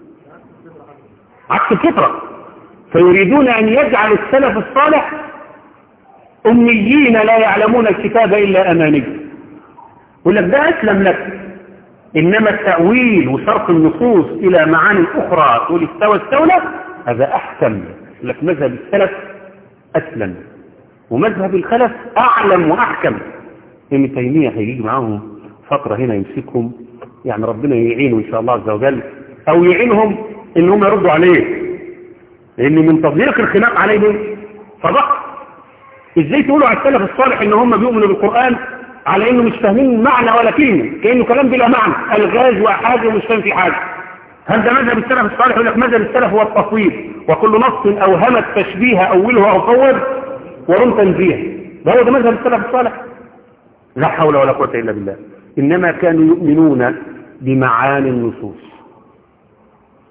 [SPEAKER 1] عكس الفطرة فيريدون أن يجعل السلف الصالح أميين لا يعلمون الكتاب إلا أماني يقول لك ده أسلم لك إنما التأويل وصرف النصوص إلى معاني أخرى تقول استوى استولى هذا أحكم لك مذهب السلف أسلم ومذهب الخلف أعلم وأحكم ابن تيمية هيجي معاهم فترة هنا يمسكهم يعني ربنا يعينه إن شاء الله عز وجل أو يعينهم إن هم يردوا عليه لأن من تضييق الخلاف عليهم فضق إزاي تقولوا على السلف الصالح إن هم بيؤمنوا بالقرآن على إنه مش فاهمين معنى ولا كلمة كأنه كلام بلا معنى الغاز وحاجة ومش فاهم في حاجة هل ده مذهب السلف الصالح يقول لك مذهب السلف هو التصوير وكل نص أوهمت تشبيه أوله أو صور ورم تنزيه ده هو ده مذهب السلف الصالح لا حول ولا قوة إلا بالله إنما كانوا يؤمنون بمعاني النصوص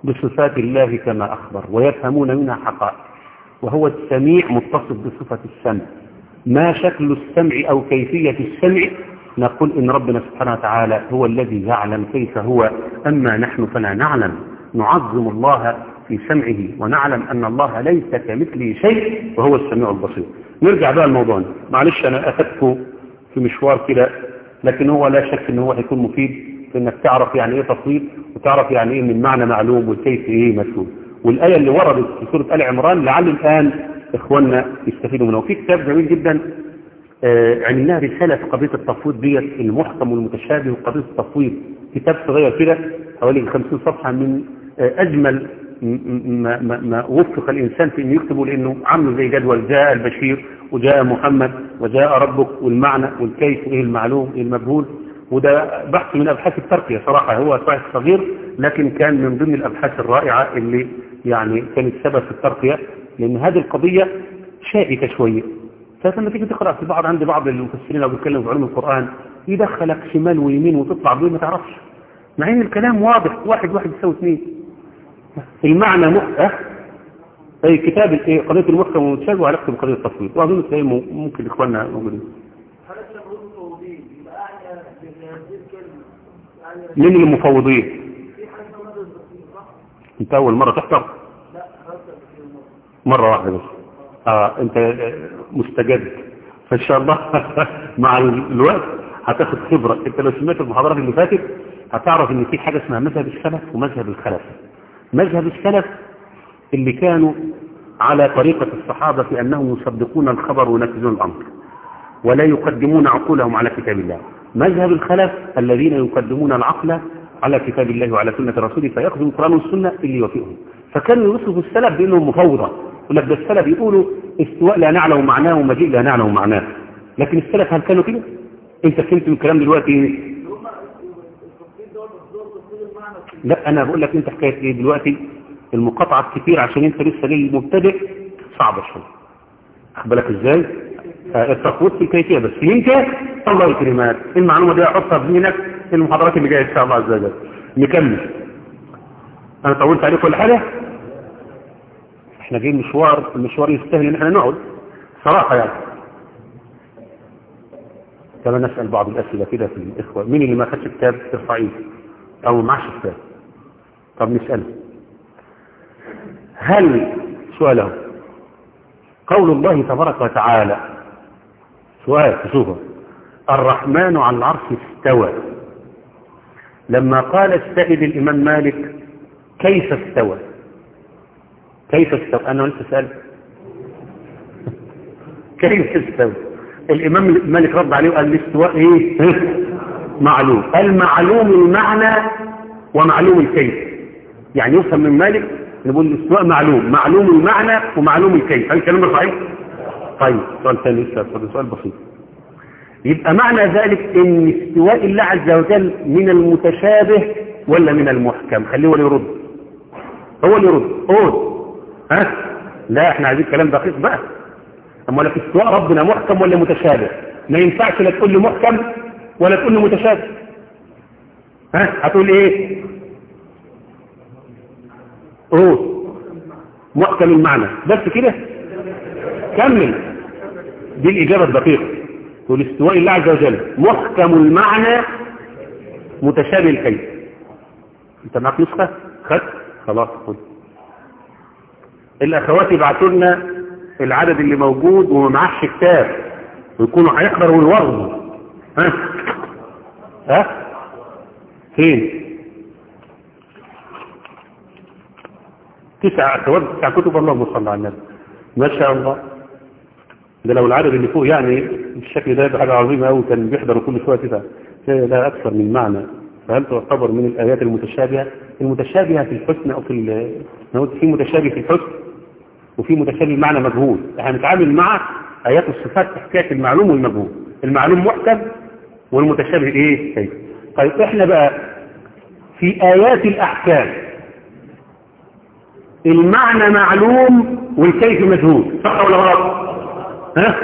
[SPEAKER 1] بصفات الله كما أخبر ويفهمون منها حقائق وهو السميع متصف بصفة السمع ما شكل السمع أو كيفية السمع نقول إن ربنا سبحانه وتعالى هو الذي يعلم كيف هو أما نحن فلا نعلم نعظم الله في سمعه ونعلم أن الله ليس كمثله شيء وهو السميع البصير نرجع بقى لموضوعنا معلش أنا أخذته في مشوار كده لكن هو لا شك أنه هو هيكون مفيد في أنك تعرف يعني إيه تفويض وتعرف يعني إيه من معنى معلوم والكيف إيه مجهول والآية اللي وردت في سورة آل عمران لعل الآن إخواننا يستفيدوا منها وفي كتاب جميل جدا آه عملناها رسالة في قضية التفويض ديت المحكم والمتشابه وقضية التفويض كتاب صغير كده حوالي 50 صفحة من آه أجمل ما, ما, ما وفق الإنسان في أنه يكتبه لأنه عامله زي جدول جاء البشير وجاء محمد وجاء ربك والمعنى والكيف إيه المعلوم إيه المجهول وده بحث من أبحاث الترقية صراحة هو بحث صغير لكن كان من ضمن الأبحاث الرائعة اللي يعني كانت سبب في الترقية لأن هذه القضية شائكة شوية فلما تيجي تقرأ في بعض عند بعض المفسرين أو بيتكلموا في علوم القرآن يدخلك شمال ويمين وتطلع بيه ما تعرفش مع ان الكلام واضح واحد واحد يساوي اثنين المعنى مؤه اي كتاب الايه قضيه المحكم والمتشابه وعلاقته بقضيه التفويض واظن تلاقي ممكن اخواننا موجودين من المفوضين انت اول مره تحضر مره واحده بس اه انت مستجد فان شاء الله مع الوقت هتاخد خبره انت لو سمعت المحاضرات اللي فاتت هتعرف ان في حاجه اسمها مذهب السلف ومذهب الخلف مذهب السلف اللي كانوا على طريقة الصحابة في أنهم يصدقون الخبر وينفذون الأمر ولا يقدمون عقولهم على كتاب الله مذهب الخلف الذين يقدمون العقل على كتاب الله وعلى سنة رسوله فيأخذوا القرآن والسنة اللي يوافقهم فكانوا يوصفوا السلف بأنهم مفوضة يقول لك ده السلف يقولوا استواء لا نعلم معناه ومجيء لا نعلم معناه لكن السلف هل كانوا كده؟ انت فهمت من الكلام دلوقتي لا انا بقول لك انت حكايه ايه دلوقتي المقاطعه كتير عشان انت لسه جاي مبتدئ صعبه شويه واخد بالك ازاي آه التفويض في الكيفيه بس يمكن الله يكرمك المعلومه دي احطها في ذهنك في المحاضرات اللي جايه ان شاء الله عز وجل نكمل انا طولت عليك ولا حاجه احنا جايين مشوار المشوار يستاهل ان احنا نقعد صراحه يعني كمان نسال بعض الاسئله كده في الاخوه مين اللي ما خدش كتاب ارفع ايده او معش كتاب طب نساله هل سؤاله قول الله تبارك وتعالى سؤال تشوفه الرحمن على العرش استوى لما قال السائد الإمام مالك كيف استوى كيف استوى أنا قلت سأل كيف استوى الإمام مالك رد عليه وقال الاستواء ايه معلوم المعلوم المعنى ومعلوم الكيف يعني يفهم من مالك نقول الاستواء معلوم معلوم المعنى ومعلوم الكيف هل الكلام صحيح طيب سؤال ثاني لسه سؤال بسيط يبقى معنى ذلك ان استواء الله عز وجل من المتشابه ولا من المحكم خليه هو اللي يرد هو اللي يرد قول ها لا احنا عايزين كلام دقيق بقى اما لك استواء ربنا محكم ولا متشابه ما ينفعش لا تقول لي محكم ولا تقول لي متشابه ها هتقول ايه قول محكم المعنى بس كده كمل دي الإجابة الدقيقة والاستواء الله عز وجل محكم المعنى متشابه الكيف انت معك نسخة خد خلاص خد الاخوات يبعتوا لنا العدد اللي موجود وما معهش كتاب ويكونوا هيقدروا يوروا ها ها فين تسع اخوات تسع كتب اللهم صل على النبي ما شاء الله ده لو العدد اللي فوق يعني بالشكل ده حاجه عظيمه قوي كان بيحضروا كل شويه تسع لا اكثر من معنى فهل تعتبر من الايات المتشابهه المتشابهه في الحسن او في في متشابه في الحسن وفي متشابه معنى مجهول احنا هنتعامل مع ايات الصفات في حكايه المعلوم والمجهول المعلوم محكم والمتشابه ايه كيف طيب احنا بقى في ايات الاحكام المعنى معلوم والكيف مجهول صح ولا غلط ها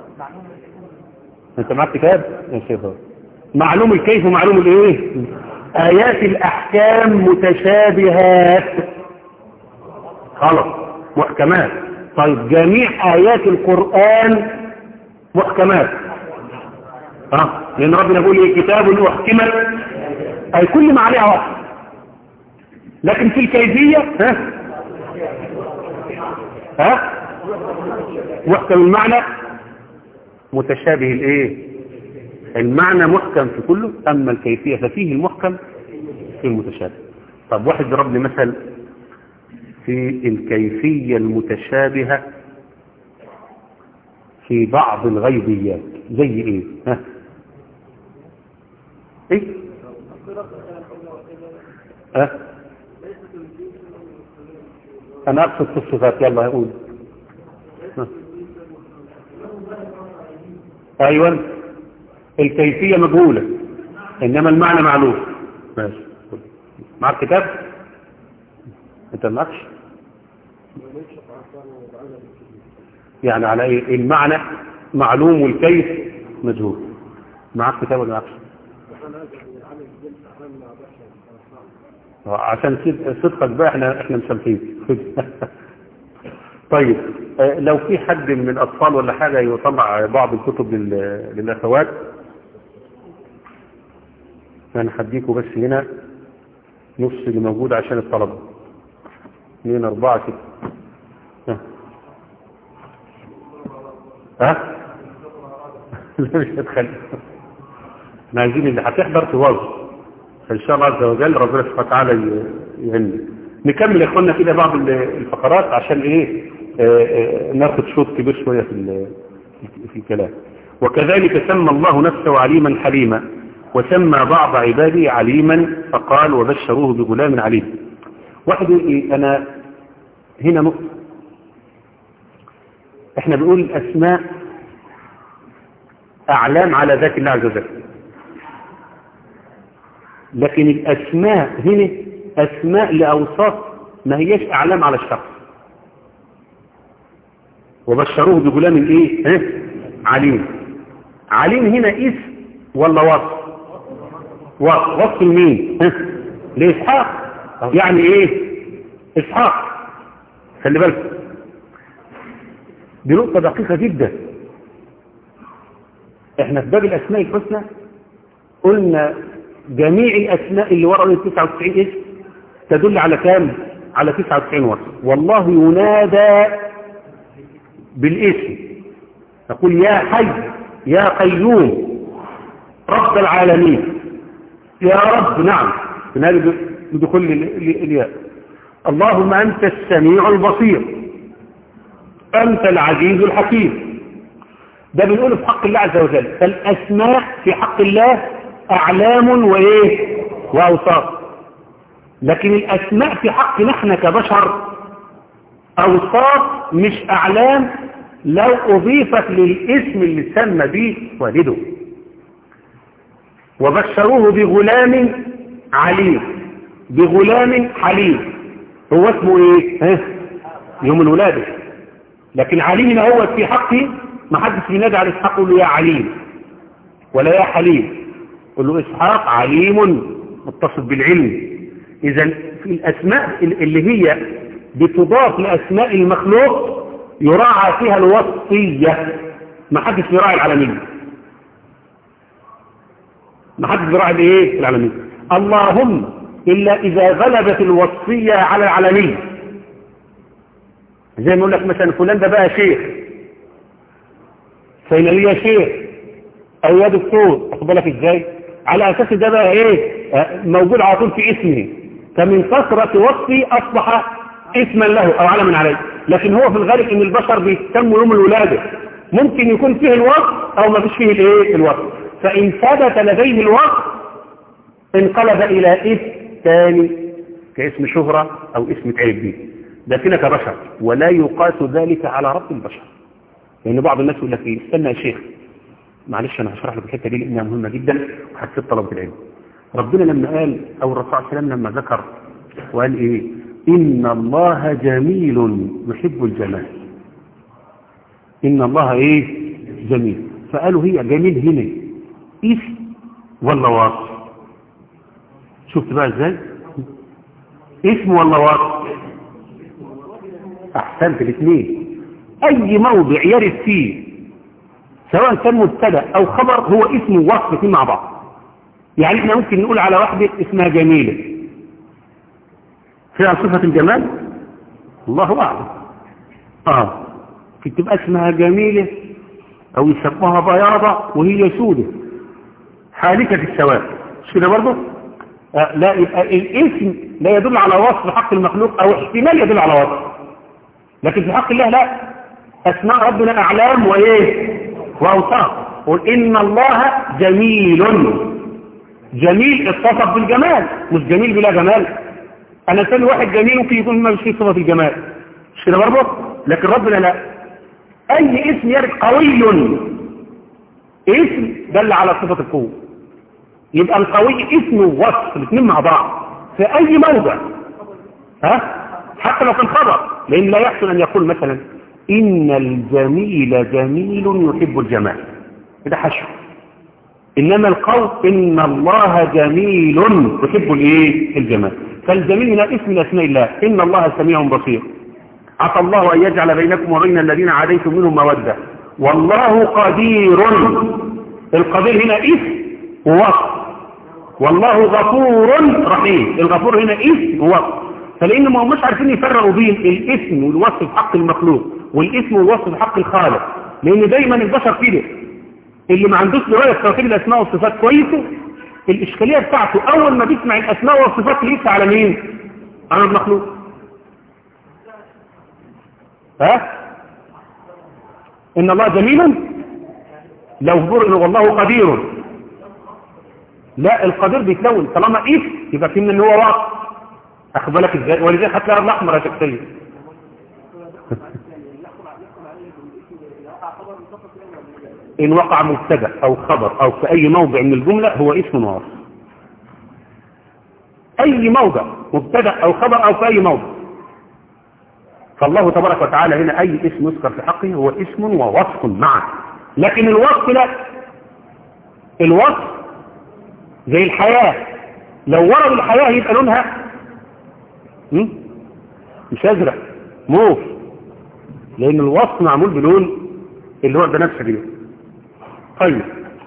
[SPEAKER 1] انت معاك كتاب يا شيخ معلوم الكيف ومعلوم الايه آيات الأحكام متشابهات خلاص محكمات طيب جميع آيات القرآن محكمات ها لأن ربنا يقول إيه كتاب أحكمت أي كل ما عليها واحد لكن في الكيفية ها ها محكم المعنى متشابه الايه المعنى محكم في كله اما الكيفية ففيه المحكم في المتشابه طب واحد ضرب لي مثل في الكيفية المتشابهة في بعض الغيبيات زي ايه ها ايه ها انا اقصد في الصفات يلا اقول ها. ايوه الكيفية مجهولة انما المعنى معلوم ماشي معك كتاب انت معكش يعني على ايه المعنى معلوم والكيف مجهول معك كتاب ولا معكش عشان صدقك بقى احنا احنا مسامحين طيب اه لو في حد من الاطفال ولا حاجه يطلع بعض الكتب لل- للاخوات انا هديكوا بس هنا نص اللي موجود عشان الطلبه اثنين اربعه كده ها ها لا مش هتخلي احنا عايزين اللي هتحضر توظف فان شاء الله عز وجل ربنا سبحانه وتعالى ي- يهني نكمل يا اخوانا كده بعض ال- الفقرات عشان ايه آه، آه، ناخد شوط كبير شويه في ال- في الكلام وكذلك سمى الله نفسه عليما حليما وسمى بعض عباده عليما فقال وبشروه بغلام عليم واحد يقول ايه انا هنا نقطه احنا بنقول الاسماء اعلام على ذات الله عز وجل لكن الأسماء هنا أسماء لأوصاف ما هيش أعلام على الشخص وبشروه بغلام إيه ها؟ عليم عليم هنا اسم ولا وصف وصف وصف لمين ها؟ لإسحاق يعني إيه إسحاق خلي بالك دي نقطة دقيقة جدا احنا في باب الأسماء الحسنى قلنا جميع الأسماء اللي وراء ال 99 اسم تدل على كام على 99 وصف والله ينادى بالاسم يقول يا حي يا قيوم رب العالمين يا رب نعم ينادي بدخول ال- ال- الياء اللهم أنت السميع البصير أنت العزيز الحكيم ده بنقوله في حق الله عز وجل فالأسماء في حق الله أعلام وإيه وأوصاف لكن الأسماء في حق نحن كبشر أوصاف مش أعلام لو أضيفت للاسم اللي سمى به والده وبشروه بغلام عليم بغلام حليم هو اسمه ايه ها؟ يوم الولادة لكن عليم هو في حقه ما حدش بينادي على اسحاق يقول له يا عليم ولا يا حليم يقول له اسحاق عليم متصف بالعلم اذا في الاسماء اللي هي بتضاف لاسماء المخلوق يراعى فيها الوصفيه ما حدش بيراعي العالمين ما حدش بيراعي الايه العالمين اللهم الا اذا غلبت الوصفيه على العالمين زي ما يقول لك مثلا فلان ده بقى شيخ فإن لي شيخ أو يا دكتور أخد بالك إزاي على أساس ده بقى إيه آه، موجود على طول في اسمه فمن كثرة وصفي أصبح اسما له أو علما عليه لكن هو في الغالب إن البشر بيهتموا يوم الولادة ممكن يكون فيه الوصف أو ما فيش فيه الإيه الوصف فإن ثبت لديه الوصف انقلب إلى اسم ثاني كاسم شهرة أو اسم تعب به ده فينا كبشر ولا يقاس ذلك على رب البشر لأن بعض الناس يقول لك إيه استنى يا شيخ معلش أنا هشرح لك الحتة دي لأنها مهمة جدا وحسيت طلبة العلم ربنا لما قال أو الرسول عليه السلام لما ذكر وقال إيه إن الله جميل يحب الجمال إن الله إيه جميل فقالوا هي جميل هنا اسم ولا وصف شفت بقى ازاي اسم ولا وصف احسنت الاثنين اي موضع يرد فيه سواء كان مبتدا او خبر هو اسم ووصف الاثنين مع بعض يعني احنا ممكن نقول على واحدة اسمها جميلة فيها صفة الجمال الله اعلم اه ممكن تبقى اسمها جميلة او يسموها بياضة وهي سودة حالكة السواد مش كده برضه آه لا يبقى الاسم لا يدل على وصف حق المخلوق او احتمال يدل على وصف لكن في حق الله لا اسماء ربنا اعلام وايه واوصاف قل ان الله جميل جميل اتصف بالجمال مش جميل بلا جمال انا ثاني واحد جميل ممكن يكون ما مش فيه صفه الجمال مش كده برضه لكن ربنا لا اي اسم يرد قوي اسم دل على صفه القوه يبقى القوي اسم ووصف الاثنين مع بعض في اي موضع ها حتى لو كان خبر لان لا يحسن ان يقول مثلا ان الجميل جميل يحب الجمال كده حشو انما القول ان الله جميل يحب الايه الجمال فالجميل هنا اسم من اسماء الله ان الله سميع بصير عسى الله ان يجعل بينكم وبين الذين عاديتم منهم موده والله قدير القدير هنا اسم ووصف والله غفور رحيم الغفور هنا اسم ووصف فلان ما هماش عارفين يفرقوا بين الاسم والوصف في حق المخلوق والاسم والوصف في حق الخالق لان دايما البشر كده اللي ما عندوش درايه في توحيد الاسماء والصفات كويسه الاشكاليه بتاعته اول ما بيسمع الاسماء والصفات ليس على مين على المخلوق ها ان الله جميل لو بر والله قدير لا القدير بيتلون طالما ايه يبقى في ان هو واقع اخد بالك ازاي ولذلك هتلاقي الاحمر يا شخصيه ان وقع مبتدا او خبر او في اي موضع من الجمله هو اسم وصف اي موضع مبتدا او خبر او في اي موضع فالله تبارك وتعالى هنا اي اسم يذكر في حقه هو اسم ووصف معا لكن الوصف لا الوصف زي الحياه لو ورد الحياه يبقى لونها مش ازرق موف لان الوصف معمول بلون اللي هو بنفسجي طيب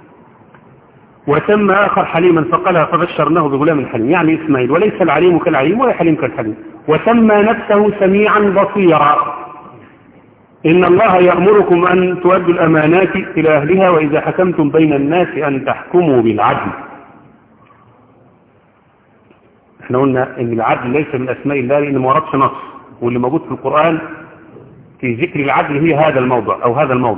[SPEAKER 1] وسمى آخر حليما فقالها فبشرناه بغلام حليم يعني إسماعيل وليس العليم كالعليم ولا حليم كالحليم وسمى نفسه سميعا بصيرا إن الله يأمركم أن تؤدوا الأمانات إلى أهلها وإذا حكمتم بين الناس أن تحكموا بالعدل احنا قلنا ان العدل ليس من اسماء الله لان ما وردش نص واللي موجود في القرآن في ذكر العدل هي هذا الموضع او هذا الموضع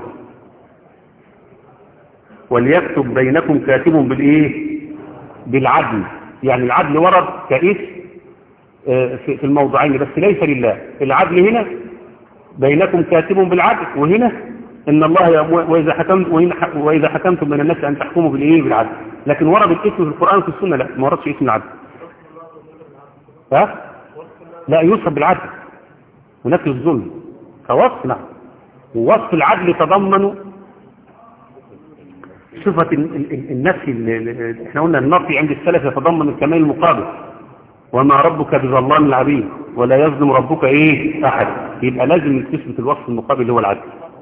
[SPEAKER 1] وليكتب بينكم كاتب بالايه بالعدل يعني العدل ورد كاسم في الموضعين بس ليس لله العدل هنا بينكم كاتب بالعدل وهنا ان الله واذا حكمت واذا حكمتم بين الناس ان تحكموا بالايه بالعدل لكن ورد الاسم في القران في السنه لا ما وردش اسم العدل ها لا يوصف بالعدل ونفي الظلم فوصف نعم ووصف العدل يتضمن صفة النفي احنا قلنا النفي عند السلف يتضمن الكمال المقابل وما ربك بظلام العبيد ولا يظلم ربك ايه احد يبقى لازم تثبت الوصف المقابل اللي هو العدل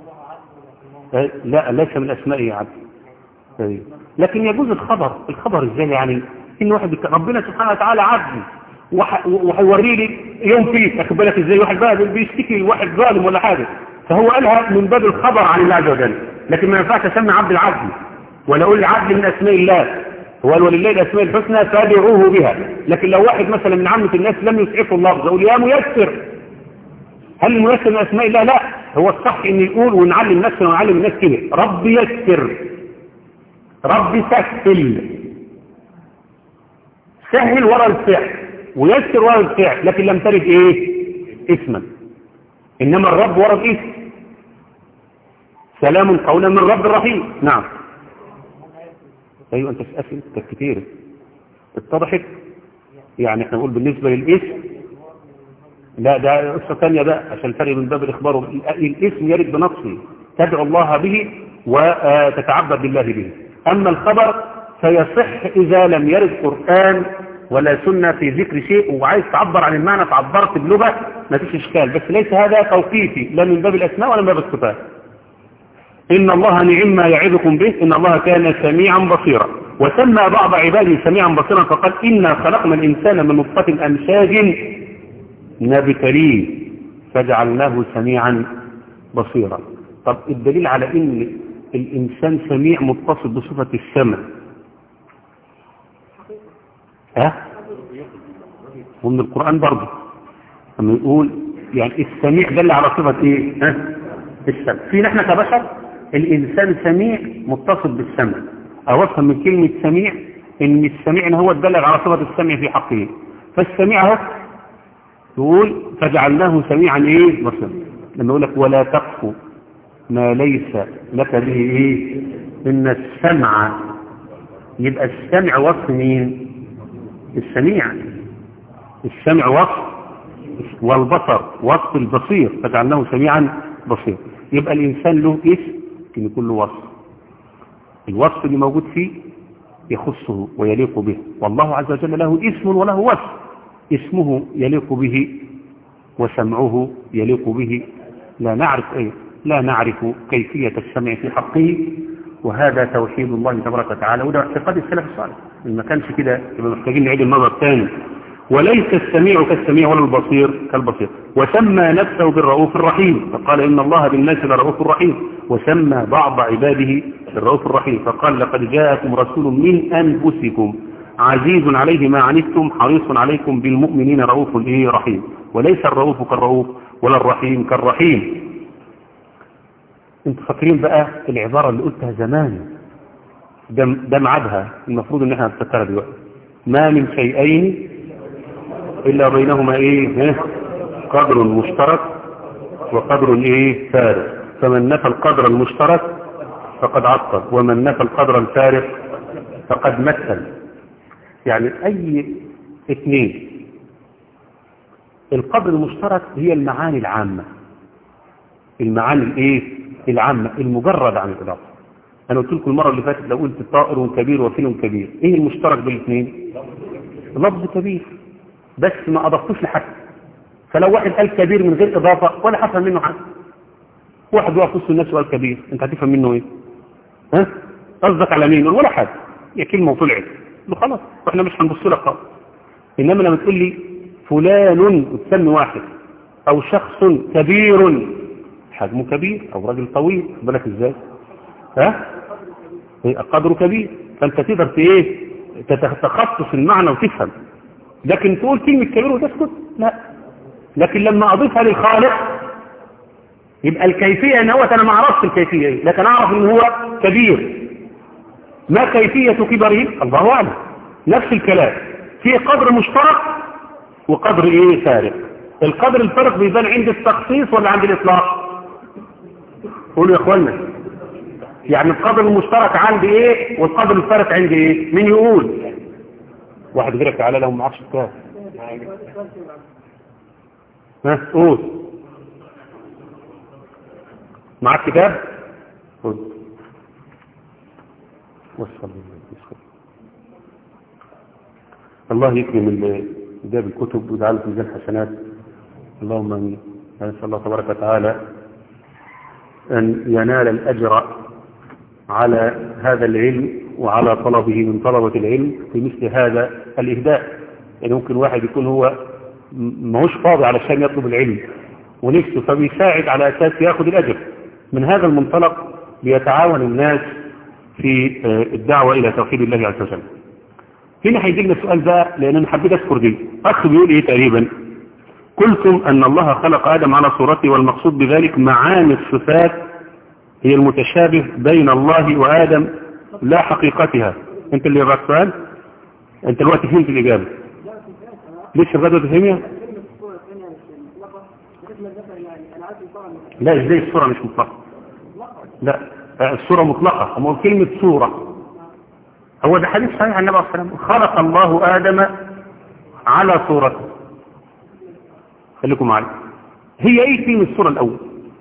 [SPEAKER 1] لا ليس من اسمائه عدل لكن يجوز الخبر الخبر ازاي يعني ان واحد ربنا سبحانه وتعالى عدل وهيوري لي يوم فيه اخد بالك ازاي واحد بقى بيشتكي واحد ظالم ولا حاجه فهو قالها من باب الخبر عن الله عز وجل لكن ما ينفعش اسمي عبد العدل ولا اقول العدل من اسماء الله هو ولله الاسماء الحسنى فادعوه بها لكن لو واحد مثلا من عامه الناس لم يسعفه اللفظ اقول يا ميسر هل الميسر من اسماء الله لا هو الصح ان يقول ونعلم نفسنا ونعلم الناس كده رب يسر رب سهل سهل ورا الفعل ويسر ورا الفعل لكن لم ترد ايه اسما انما الرب ورد اسم سلام قولا من رب رحيم نعم ايوه انت اسئله كانت كتير اتضحت يعني احنا نقول بالنسبه للاسم لا ده قصه ثانيه بقى عشان الفرق من باب الاخبار الاسم يرد بنفسه تدعو الله به وتتعبد بالله به اما الخبر فيصح اذا لم يرد قران ولا سنة في ذكر شيء وعايز تعبر عن المعنى تعبرت بلغة ما فيش إشكال بس ليس هذا توقيفي لا من باب الأسماء ولا من باب الصفات إن الله نعم ما يعظكم به إن الله كان سميعا بصيرا وسمى بعض عباده سميعا بصيرا فقال إنا خلقنا الإنسان من نطفة أمشاج نبتليه فجعلناه سميعا بصيرا طب الدليل على إن الإنسان سميع متصل بصفة السمع ها ومن القرآن برضه لما يقول يعني السميع دل على صفة ايه ها السمع فينا احنا كبشر الانسان سميع متصل بالسمع او افهم من كلمة سميع ان السميع هو الدلل على صفة السمع في حقه فالسميع اهو يقول فجعلناه سميعا ايه بصيرا لما يقول لك ولا تقف ما ليس لك به ايه ان السمع يبقى السمع وصف مين السميع السمع وصف والبصر وصف البصير فجعلناه سميعا بصير يبقى الإنسان له اسم يمكن يكون له وصف الوصف اللي موجود فيه يخصه ويليق به والله عز وجل له اسم وله وصف اسمه يليق به وسمعه يليق به لا نعرف ايه لا نعرف كيفية السمع في حقه وهذا توحيد الله تبارك وتعالى وده اعتقاد السلف الصالح ما كانش كده يبقى محتاجين نعيد النظر تاني وليس السميع كالسميع ولا البصير كالبصير وسمى نفسه بالرؤوف الرحيم فقال إن الله بالناس لرؤوف رحيم وسمى بعض عباده بالرؤوف الرحيم فقال لقد جاءكم رسول من أنفسكم عزيز عليه ما عنتم حريص عليكم بالمؤمنين رؤوف إيه رحيم وليس الرؤوف كالرؤوف ولا الرحيم كالرحيم انتوا فاكرين بقى العبارة اللي قلتها زمان ده ده ميعادها المفروض ان احنا نفتكرها دلوقتي ما من شيئين الا بينهما ايه ها؟ قدر مشترك وقدر ايه فارق فمن نفى القدر المشترك فقد عطل ومن نفى القدر الفارق فقد مثل يعني اي اثنين القدر المشترك هي المعاني العامة المعاني الايه العامة المجرد عن الاضافه انا قلت لكم المره اللي فاتت لو قلت طائر كبير وفيل كبير ايه المشترك بين الاثنين لفظ كبير بس ما اضفتوش لحد فلو واحد قال كبير من غير اضافه ولا حصل منه حاجه واحد واقف وسط الناس وقال كبير انت هتفهم منه ايه ها قصدك على مين ولا حاجه هي كلمه وطلعت له خلاص واحنا مش هنبص لك خالص انما لما تقول لي فلان وتسمي واحد او شخص كبير حجمه كبير او راجل طويل بالك ازاي ها قدره كبير فانت تقدر في ايه تتخصص المعنى وتفهم لكن تقول كلمة كبير وتسكت لا لكن لما اضيفها للخالق يبقى الكيفية ان هو انا ما اعرفش الكيفية ايه لكن اعرف ان هو كبير ما كيفية كبره الله اعلم نفس الكلام في قدر مشترك وقدر ايه فارق القدر الفارق بيبان عند التخصيص ولا عند الاطلاق قولوا يا اخوانا يعني القدر المشترك عندي ايه والقدر الفارق عندي ايه مين يقول واحد غيرك تعالى لو معكش كتاب ها قول معاك كتاب خد وصل الله يكرم اللي جاب الكتب ويجعله في ميزان حسنات اللهم امين نسال الله تبارك وتعالى ان ينال الاجر على هذا العلم وعلى طلبه من طلبة العلم في مثل هذا الإهداء يعني ممكن واحد يكون هو ماهوش فاضي علشان يطلب العلم ونفسه فبيساعد على أساس ياخذ الأجر من هذا المنطلق بيتعاون الناس في الدعوة إلى توحيد الله عز وجل هنا هيجي لنا السؤال ده لأن أنا حبيت أذكر دي أخ بيقول إيه تقريبا قلتم أن الله خلق آدم على صورته والمقصود بذلك معاني الصفات هي المتشابه بين الله وآدم لا حقيقتها انت اللي يبقى السؤال انت الوقت فهمت الإجابة ليش الغدوة تفهمها لا ازاي الصورة مش مطلقة لا الصورة مطلقة هم كلمة صورة هو ده حديث صحيح عن النبي عليه الصلاة والسلام خلق الله آدم على صورته خليكم معي هي ايه كلمة الصورة الأول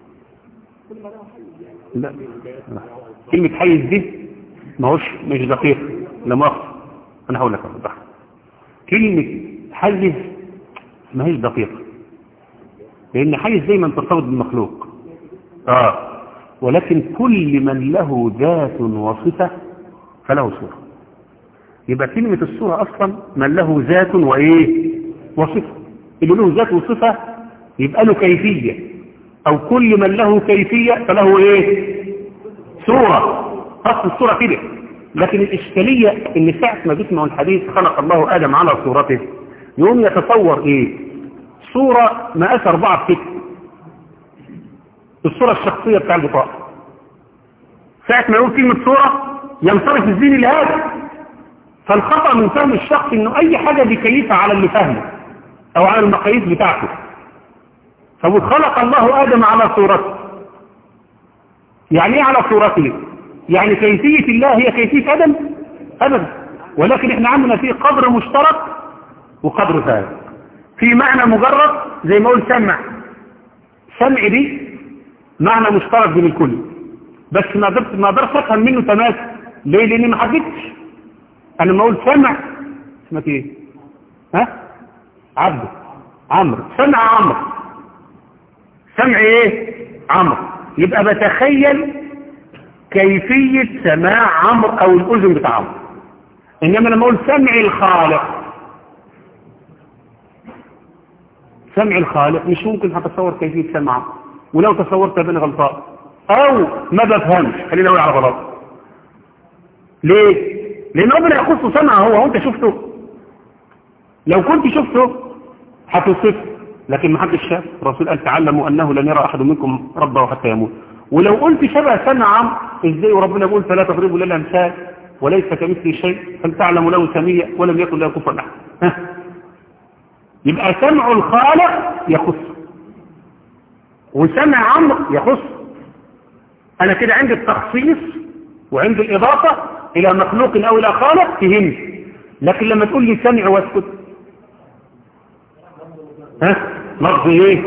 [SPEAKER 1] لا كلمة حيز دي ما هوش مش دقيق لا مؤاخذة انا هقول لك اوضح كلمة حيز ما هيش دقيقة لأن حيز دايما ترتبط بالمخلوق آه ولكن كل من له ذات وصفة فله صورة يبقى كلمة الصورة أصلا من له ذات وإيه وصفة اللي له ذات وصفة يبقى له كيفية أو كل من له كيفية فله إيه صورة أصل الصورة كده لكن الإشكالية إن ساعة ما بيسمعوا الحديث خلق الله آدم على صورته يقوم يتصور إيه صورة مقاس أربعة بكت الصورة الشخصية بتاع البطاقة ساعة ما يقول كلمة صورة ينصرف الذهن لهذا فالخطأ من فهم الشخص إنه أي حاجة بيكيفها على اللي فهمه أو على المقاييس بتاعته فقد خلق الله آدم على صورته يعني ايه على صورته يعني كيفية الله هي كيفية آدم أبدا ولكن احنا عندنا فيه قدر مشترك وقدر ثالث في معنى مجرد زي ما اقول سمع سمع دي معنى مشترك بين الكل بس ما قدرت ما قدرت افهم منه تماس ليه لاني ما حددتش انا لما اقول سمع اسمك ايه ها عبد عمرو سمع عمرو سمع ايه عمرو يبقى بتخيل كيفية سماع عمرو او الاذن بتاع عمرو انما لما اقول سمع الخالق سمع الخالق مش ممكن هتصور كيفية سمعه ولو تصورت بين غلطان او ما بفهمش خلينا اقول على غلط ليه لان ربنا يخص سمعه هو هو انت شفته لو كنت شفته هتوصفه لكن ما حدش شاف الرسول قال تعلموا انه لن يرى احد منكم ربه حتى يموت ولو قلت شبه سمع عمرو ازاي وربنا بيقول فلا تضربوا لله امثال وليس كمثله شيء فلتعلموا له سمية ولم يكن له كفوا احد يبقى سمع الخالق يخص وسمع عمرو يخص انا كده عندي التخصيص وعندي الاضافه الى مخلوق او الى خالق تهمني لكن لما تقول لي سمع واسكت ها لفظ ايه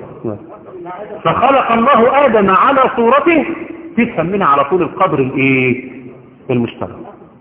[SPEAKER 1] فخلق الله ادم على صورته تفهم منها على طول القدر الايه المشترك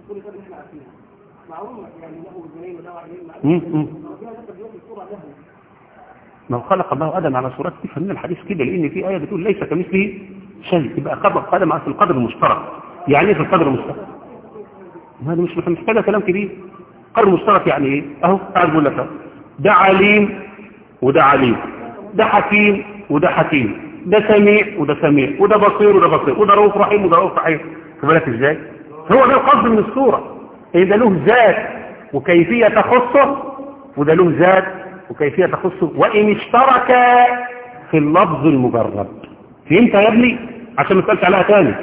[SPEAKER 1] ما خلق الله ادم على صورته تفهم من الحديث كده لان في ايه بتقول ليس كمثله شيء يبقى خلق ادم في القدر المشترك يعني ايه في القدر المشترك هذا مش محتاج كلام كبير قدر مشترك يعني ايه اهو قاعد بقول لك ده عليم وده عليم ده حكيم وده حكيم ده سميع وده سميع وده بصير وده بصير وده رؤوف رحيم وده رؤوف رحيم خد بالك ازاي هو ده القصد من الصورة إن ده له ذات وكيفية تخصه وده له ذات وكيفية تخصه وإن اشترك في اللفظ المجرد فهمت يا ابني عشان ما تسألش عليها تاني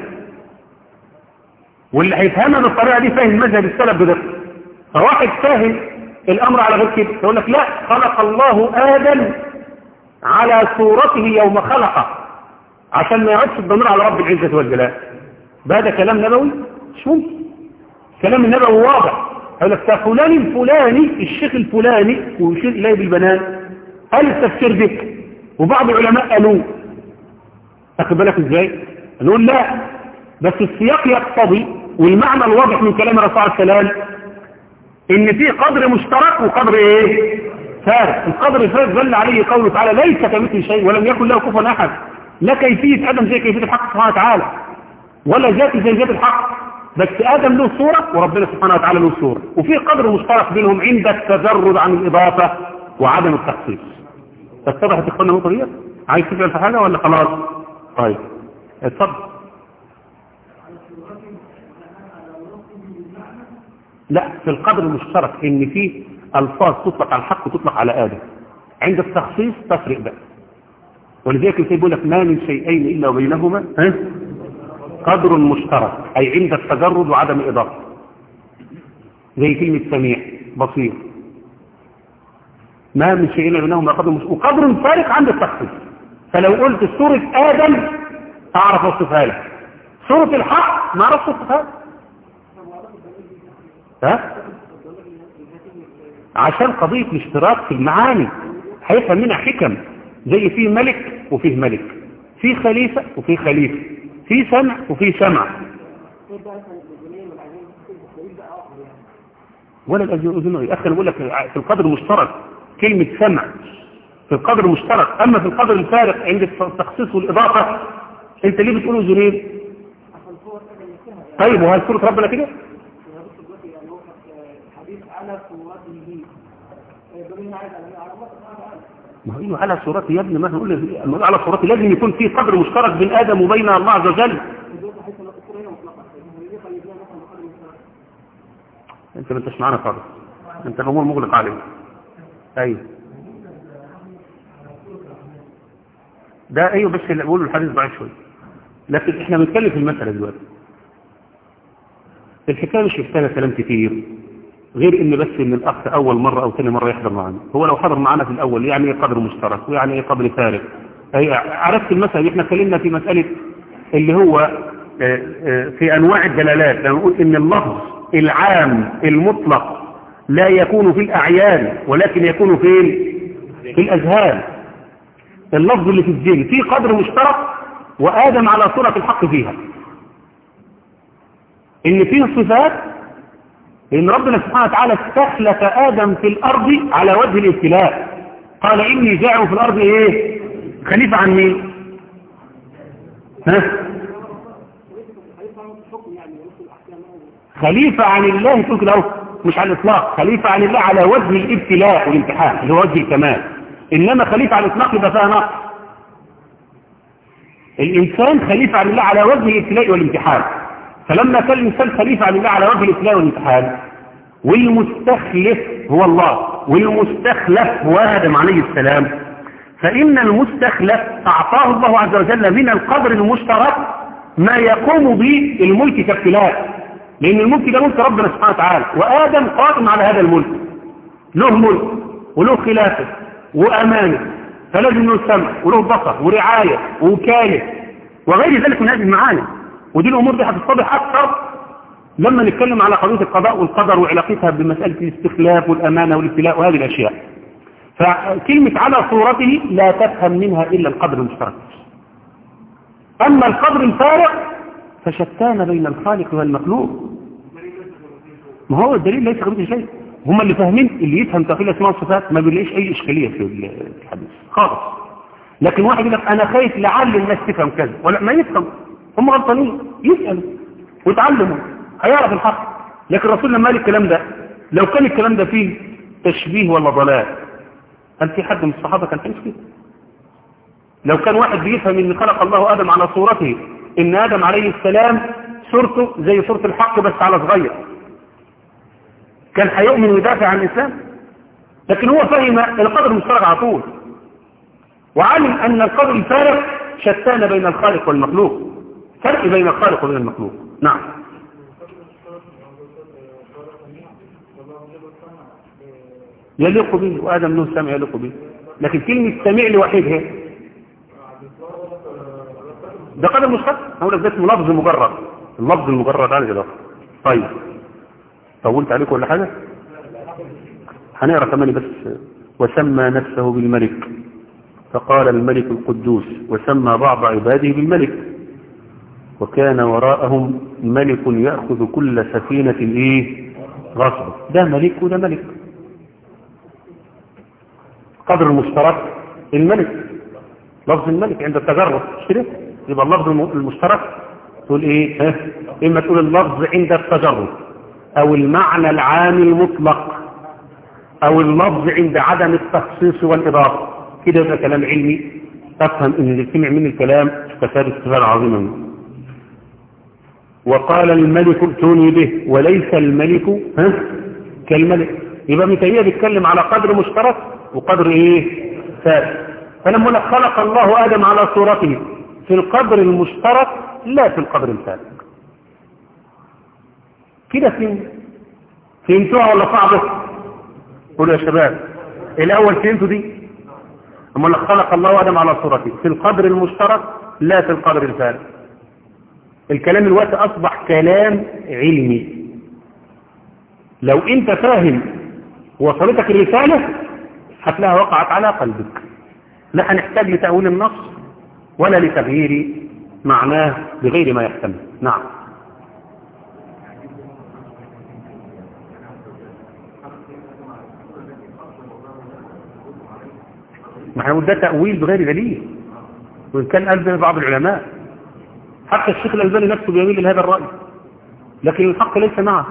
[SPEAKER 1] واللي هيفهمها بالطريقة دي فاهم مذهب السلف بدقة فواحد فاهم الأمر على غير كده يقول لك لا خلق الله آدم على صورته يوم خلقه عشان ما يعدش الضمير على رب العزة والجلال ده كلام نبوي مش ممكن كلام النبوي واضح يقول لك فلان الفلاني الشيخ الفلاني ويشير إليه بالبنان قال التفسير ده وبعض العلماء قالوه أخذ بالك ازاي نقول لا بس السياق يقتضي والمعنى الواضح من كلام الرسول عليه السلام ان في قدر مشترك وقدر ايه فارق القدر الفارق دل عليه قوله تعالى ليس كمثل شيء ولم يكن له كفوا احد لا كيفيه ادم زي كيفيه الحق سبحانه وتعالى ولا ذات زي ذات الحق بس ادم له صوره وربنا سبحانه وتعالى له صوره وفي قدر مشترك بينهم عند التجرد عن الاضافه وعدم التخصيص اتضحت اخوانا النقطه ديت عايز تسال في حاجه ولا خلاص طيب اتفضل لا في القدر المشترك ان في الفاظ تطلق على الحق وتطلق على ادم عند التخصيص تفرق بقى ولذلك الكتاب يقول لك ما من شيئين الا وبينهما ها قدر مشترك اي عند التجرد وعدم الاضافه زي كلمه سميع بصير ما من شيئين الا بينهما قدر مشترك وقدر فارق عند التخصيص فلو قلت سوره ادم اعرف اوصفها لك سوره الحق ما اعرفش اوصفها لك ها عشان قضية الاشتراك في المعاني هيفهم منها حكم زي فيه ملك وفيه ملك في خليفة وفي خليفة في سمع وفي سمع ولا الأذن يا أخي أنا بقول لك في القدر المشترك كلمة سمع في القدر المشترك أما في القدر الفارق عند التخصيص والإضافة أنت ليه بتقول أذنين
[SPEAKER 3] عشان هو كده ينتهى يعني
[SPEAKER 1] طيب وهل سورة ربنا كده
[SPEAKER 3] يا بص دلوقتي يعني هو حديث على صورته يقولون عايز على على الله سبحانه وتعالى
[SPEAKER 1] ما هو إيه على صورته يا ابني ما هنقول لك على صورته لازم يكون في قدر مشترك بين آدم وبين الله عز وجل
[SPEAKER 3] دلوقتي حيث الصورة هنا مطلقة يعني ليه قيدناها مثلا بقدر المشترك
[SPEAKER 1] أنت ما أنتش معانا خالص أنت الأمور مغلق عليك أيوه ده أيوه بس اللي بقوله الحديث ضعيف شوية لكن احنا بنتكلم في المسألة دلوقتي الحكاية مش محتاجة كلام كتير غير ان بس ان الاخ اول مرة او ثاني مرة يحضر معنا هو لو حضر معنا في الاول يعني ايه قدر مشترك ويعني ايه قدر فارق هي عرفت المسألة احنا اتكلمنا في مسألة اللي هو آه، آه، في انواع الدلالات لما نقول ان اللفظ العام المطلق لا يكون في الاعيان ولكن يكون في في الاذهان اللفظ اللي في الذهن فيه قدر مشترك وادم على صورة الحق فيها ان فيه صفات ان ربنا سبحانه وتعالى استخلف ادم في الارض على وجه الابتلاء قال اني جاعل في الارض ايه خليفة عن مين ها
[SPEAKER 3] هيفهم الحكم يعني ونفس الاحكام
[SPEAKER 1] خليفة عن الله تلك الأرض مش على الإطلاق خليفة عن الله على وجه الابتلاء والامتحان اللي هو وجه الكمال إنما خليفة على الإطلاق يبقى فيها نقص الإنسان خليفة عن الله على وجه الابتلاء والامتحان فلما كان الإنسان خليفة عن الله على وجه الابتلاء والامتحان والمستخلف هو الله والمستخلف هو آدم عليه السلام فإن المستخلف أعطاه الله عز وجل من القدر المشترك ما يقوم به الملك كابتلاء لأن الملك ده ملك ربنا سبحانه وتعالى وآدم قائم على هذا الملك له ملك وله خلافة وأمانة فلازم له سمع وله بصر ورعاية ووكالة وغير ذلك من هذه المعاني ودي الأمور دي هتتضح أكثر لما نتكلم على قضية القضاء والقدر وعلاقتها بمسألة الاستخلاف والأمانة والابتلاء وهذه الأشياء فكلمة على صورته لا تفهم منها إلا القدر المشترك أما القدر الفارق فشتان بين الخالق والمخلوق ما هو الدليل ليس قضية شيء هم اللي فاهمين اللي يفهم تقيل اسماء الصفات ما بيلاقيش أي إشكالية في الحديث خالص لكن واحد يقول لك أنا خايف لعل الناس تفهم كذا ولا ما يفهم هم غلطانين يسألوا ويتعلموا هيعرف الحق لكن الرسول لما قال الكلام ده لو كان الكلام ده فيه تشبيه ولا ضلال هل في حد من الصحابة كان حيث كده لو كان واحد بيفهم ان خلق الله آدم على صورته ان آدم عليه السلام صورته زي صورة الحق بس على صغير كان هيؤمن ويدافع عن الإسلام لكن هو فهم القدر المشترك على طول وعلم أن القدر الفارق شتان بين الخالق والمخلوق فرق بين الخالق وبين المخلوق نعم يليق به وآدم له سمع يليق به لكن كلمة سميع لوحيدها ده قدر مشترك هقول لك ده اسمه لفظ مجرد اللفظ المجرد على كده طيب طولت عليكم ولا حاجة هنقرا كمان بس وسمى نفسه بالملك فقال الملك القدوس وسمى بعض عباده بالملك وكان وراءهم ملك يأخذ كل سفينة ايه غصبا ده ملك وده ملك قدر المشترك الملك لفظ الملك عند التجرد مش كده يبقى اللفظ المشترك تقول ايه ها اما تقول اللفظ عند التجرد او المعنى العام المطلق او اللفظ عند عدم التخصيص والاضافه كده يبقى كلام علمي افهم ان اللي سمع من الكلام استفاد استفاده عظيمه منه وقال الملك ائتوني به وليس الملك ها كالملك يبقى متهيئ بيتكلم على قدر مشترك وقدر ايه ثابت فلما لك خلق الله ادم على صورته في القدر المشترك لا في القدر الثابت كده فين فهمتوها ولا صعبة قولوا يا شباب الاول فهمتوا دي اما لك خلق الله ادم على صورته في القدر المشترك لا في القدر الثابت الكلام الوقت اصبح كلام علمي لو انت فاهم وصلتك الرسالة هتلاقيها وقعت على قلبك لا هنحتاج لتأويل النص ولا لتغيير معناه بغير ما يحتمل نعم ما احنا ده تأويل بغير دليل وإن كان قال به بعض العلماء حتى الشيخ الألباني نفسه بيميل لهذا الرأي لكن الحق ليس معه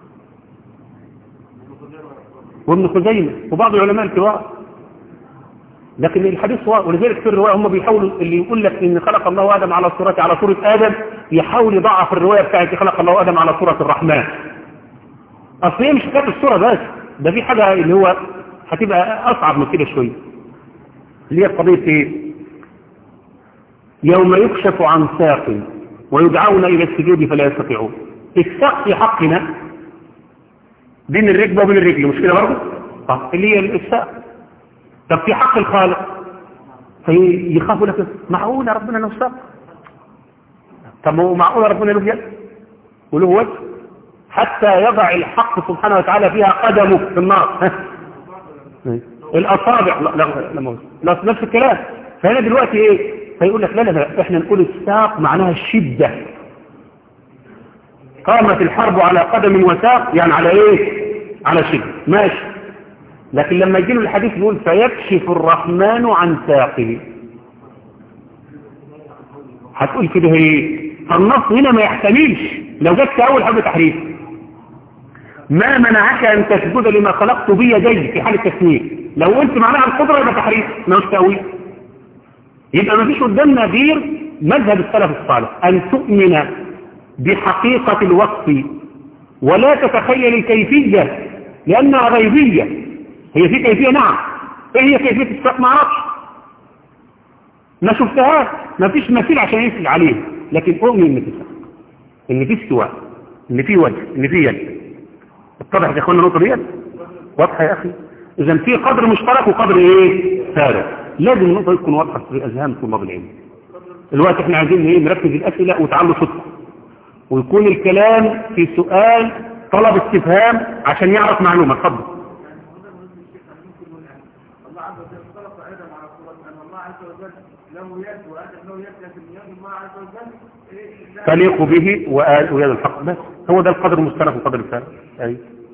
[SPEAKER 1] وابن خزيمة وبعض العلماء الكبار لكن الحديث واضح ولذلك في الرواية هم بيحاولوا اللي يقول لك ان خلق الله آدم على صورته على صورة آدم يحاول يضعف الرواية بتاعت خلق الله آدم على صورة الرحمن اصل هي مش حكايه الصورة بس ده في حاجة اللي هو هتبقى اصعب من كده شوية اللي هي قضية ايه يوم يكشف عن ساق ويدعون الى السجود فلا يستطيعون الساق في حقنا بين الركبة وبين الرجل مش كده برضه صح اللي هي الساق طب في حق الخالق فيخافوا لك معقول ربنا له ساق طب هو معقول ربنا له يد وله وجه حتى يضع الحق سبحانه وتعالى فيها قدمه في النار الاصابع لا لا لا, لا نفس الكلام فهنا دلوقتي ايه فيقول لك لا لا لا احنا نقول الساق معناها الشدة قامت الحرب على قدم وساق يعني على ايه على شدة ماشي لكن لما يجي له الحديث يقول فيكشف الرحمن عن ساقه هتقول كده ايه فالنص هنا ما يحتملش لو جت في اول حرب تحريف ما منعك ان تسجد لما خلقت بيدي في حال التسميه لو قلت معناها القدره يبقى تحريف ما هوش تاويل يبقى ما فيش قدامنا غير مذهب السلف الصالح ان تؤمن بحقيقه الوصف ولا تتخيل الكيفيه لانها غيبيه هي في كيفيه نعم ايه هي كيفيه الساق ما اعرفش ما شفتهاش ما فيش مثيل عشان يسال عليه لكن اؤمن ان في ساق ان في استواء ان في وجه ان في يد اتضحت يا اخوانا النقطه ديت واضحه يا اخي اذا في قدر مشترك وقدر ايه فارق لازم النقطه تكون واضحه في اذهان طلاب العلم الوقت احنا عايزين ايه نركز الاسئله وتعلوا صدق ويكون الكلام في سؤال طلب استفهام عشان يعرف معلومه اتفضل
[SPEAKER 3] الله عز وجل خلق ادم على صورته ان الله عز وجل له يد وادم له يد لكن يد الله عز وجل إيه؟ لا
[SPEAKER 1] تليق به وآل ويد الحق بس هو ده القدر المشترك وقدر الفارق اي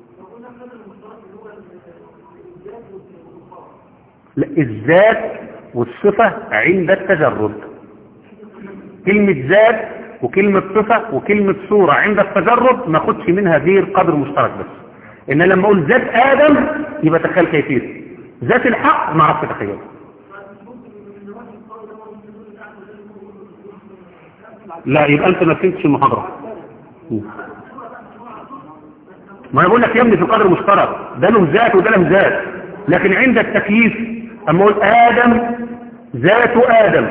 [SPEAKER 1] لا الذات والصفة عند التجرد كلمة ذات وكلمة صفة وكلمة صورة عند التجرد ما خدش منها غير قدر مشترك بس ان لما اقول ذات ادم يبقى تخيل كيفيته ذات الحق ما اعرفش اتخيله لا يبقى انت ما فهمتش المحاضرة ما يقول لك يا ابني في قدر مشترك ده له ذات وده له ذات لكن عند التكييف اما اقول ادم ذات ادم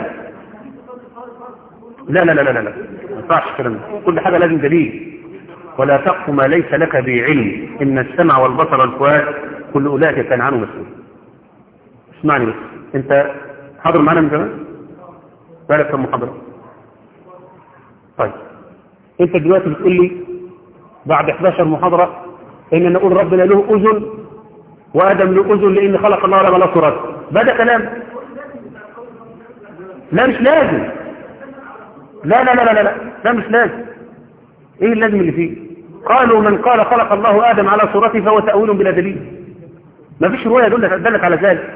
[SPEAKER 1] لا لا لا لا لا ما ينفعش الكلام ده كل حاجه لازم دليل ولا تقف ما ليس لك به علم ان السمع والبصر والفؤاد كل اولئك كان عنه مسؤول اسمعني بس انت حاضر معانا من زمان بالك كم محاضره طيب انت دلوقتي بتقول لي بعد 11 محاضره ان نقول ربنا له اذن وادم له اذن لان خلق الله ادم على صورته بدا كلام لا مش لازم لا لا لا لا لا ده مش لازم ايه اللازم اللي فيه قالوا من قال خلق الله ادم على صورته فهو تاويل بلا دليل ما فيش روايه يدل تدلك على ذلك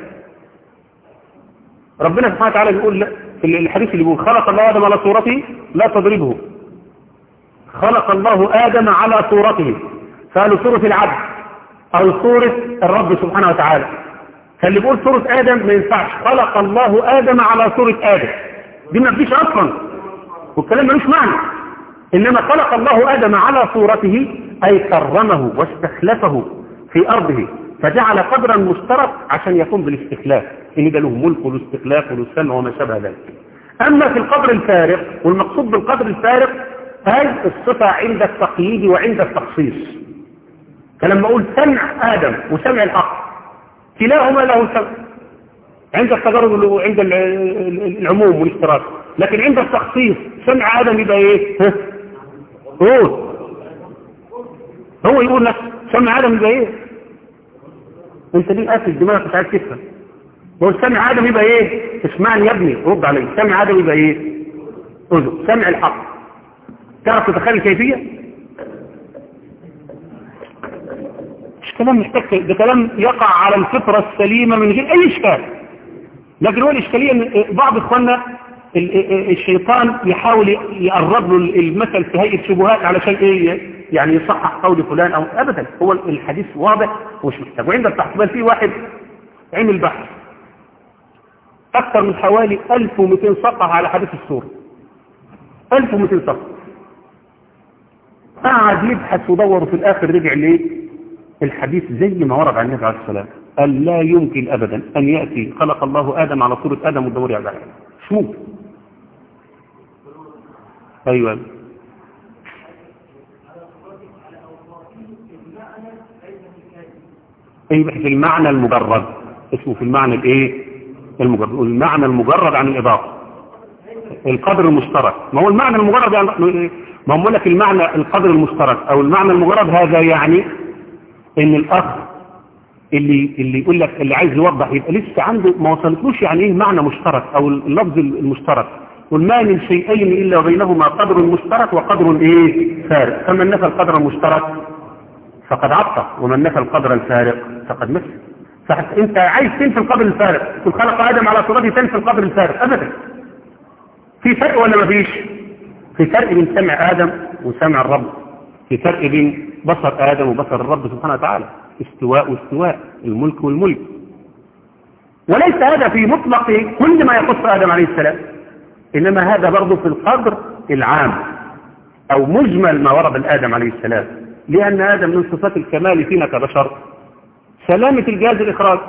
[SPEAKER 1] ربنا سبحانه وتعالى بيقول لا في الحديث اللي بيقول خلق الله ادم على صورته لا تضربه خلق الله ادم على صورته فقالوا صوره العبد او صوره الرب سبحانه وتعالى فاللي بيقول صوره ادم ما ينفعش خلق الله ادم على صوره ادم دي ما فيش اصلا والكلام ملوش معنى إنما خلق الله آدم على صورته أي كرمه واستخلفه في أرضه فجعل قدرا مشترك عشان يقوم بالاستخلاف إن ده له ملك وله استخلاف وله سمع وما شابه ذلك أما في القدر الفارق والمقصود بالقدر الفارق هي الصفة عند التقييد وعند التخصيص فلما أقول سمع آدم وسمع الحق كلاهما له سمع عند التجرد وعند العموم والاشتراك لكن عند التخصيص سمع آدم يبقى ايه ها؟ قول هو يقول لك سمع آدم يبقى ايه انت ليه قافل دماغك مش عايز تفهم هو سمع آدم يبقى ايه اسمعني يا ابني رد علي سمع آدم يبقى ايه اذن سمع الحق تعرف تتخيل الكيفية مش كلام محتاج ده كلام يقع على الفطرة السليمة من غير اي اشكال لكن هو الإشكالية أن بعض إخواننا ال- ال- الشيطان يحاول يقرب له المثل في هيئة شبهات علشان إيه يعني يصحح قول فلان أو أبدا هو الحديث واضح ومش محتاج وعند التحقيقات في واحد عمل بحث أكثر من حوالي 1200 صفحة على حديث السورة 1200 صفحة قعد يبحث ودور في الآخر رجع ليه الحديث زي ما ورد عن النبي عليه السلام قال لا يمكن أبدا أن يأتي خلق الله آدم على صورة آدم والدوري على آدم مش ممكن أيوة أيوة في المعنى المجرد اسمه في المعنى الايه المجرد المعنى المجرد عن الإضافة القدر المشترك ما هو المعنى المجرد يعني ما هم لك المعنى القدر المشترك او المعنى المجرد هذا يعني ان الاخ اللي اللي يقول لك اللي عايز يوضح يبقى لسه عنده ما وصلتلوش يعني ايه معنى مشترك او اللفظ المشترك قل ما من شيئين الا وبينهما قدر مشترك وقدر ايه فارق فمن نفى القدر المشترك فقد عطى ومن نفى القدر الفارق فقد مثل فانت عايز تنفي القدر الفارق تقول خلق ادم على صورته تنفي القدر الفارق ابدا في فرق ولا ما فيش في فرق بين سمع آدم وسمع الرب في فرق بين بصر آدم وبصر الرب سبحانه وتعالى استواء واستواء الملك والملك وليس هذا في مطلق كل ما يخص آدم عليه السلام إنما هذا برضه في القدر العام أو مجمل ما ورد الآدم عليه السلام لأن آدم من صفات الكمال فينا كبشر سلامة الجهاز الإخراج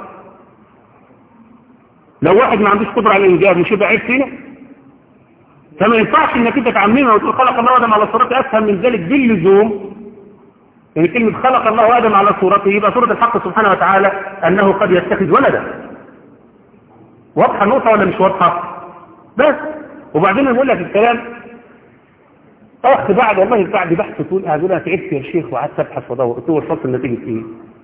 [SPEAKER 1] لو واحد ما عندوش قدرة على الإنجاز مش يبقى عيب فينا فما ينفعش انك انت تعممها وتقول خلق الله ادم على صورته افهم من ذلك باللزوم يعني كلمة خلق الله ادم على صورته يبقى صورة الحق سبحانه وتعالى انه قد يتخذ ولدا واضحة النقطة ولا مش واضحة بس وبعدين بقول لك الكلام اخ بعد والله بعد بحث تقول هقول انا تعبت يا شيخ وقعدت ابحث وادور قلت له وصلت النتيجة ايه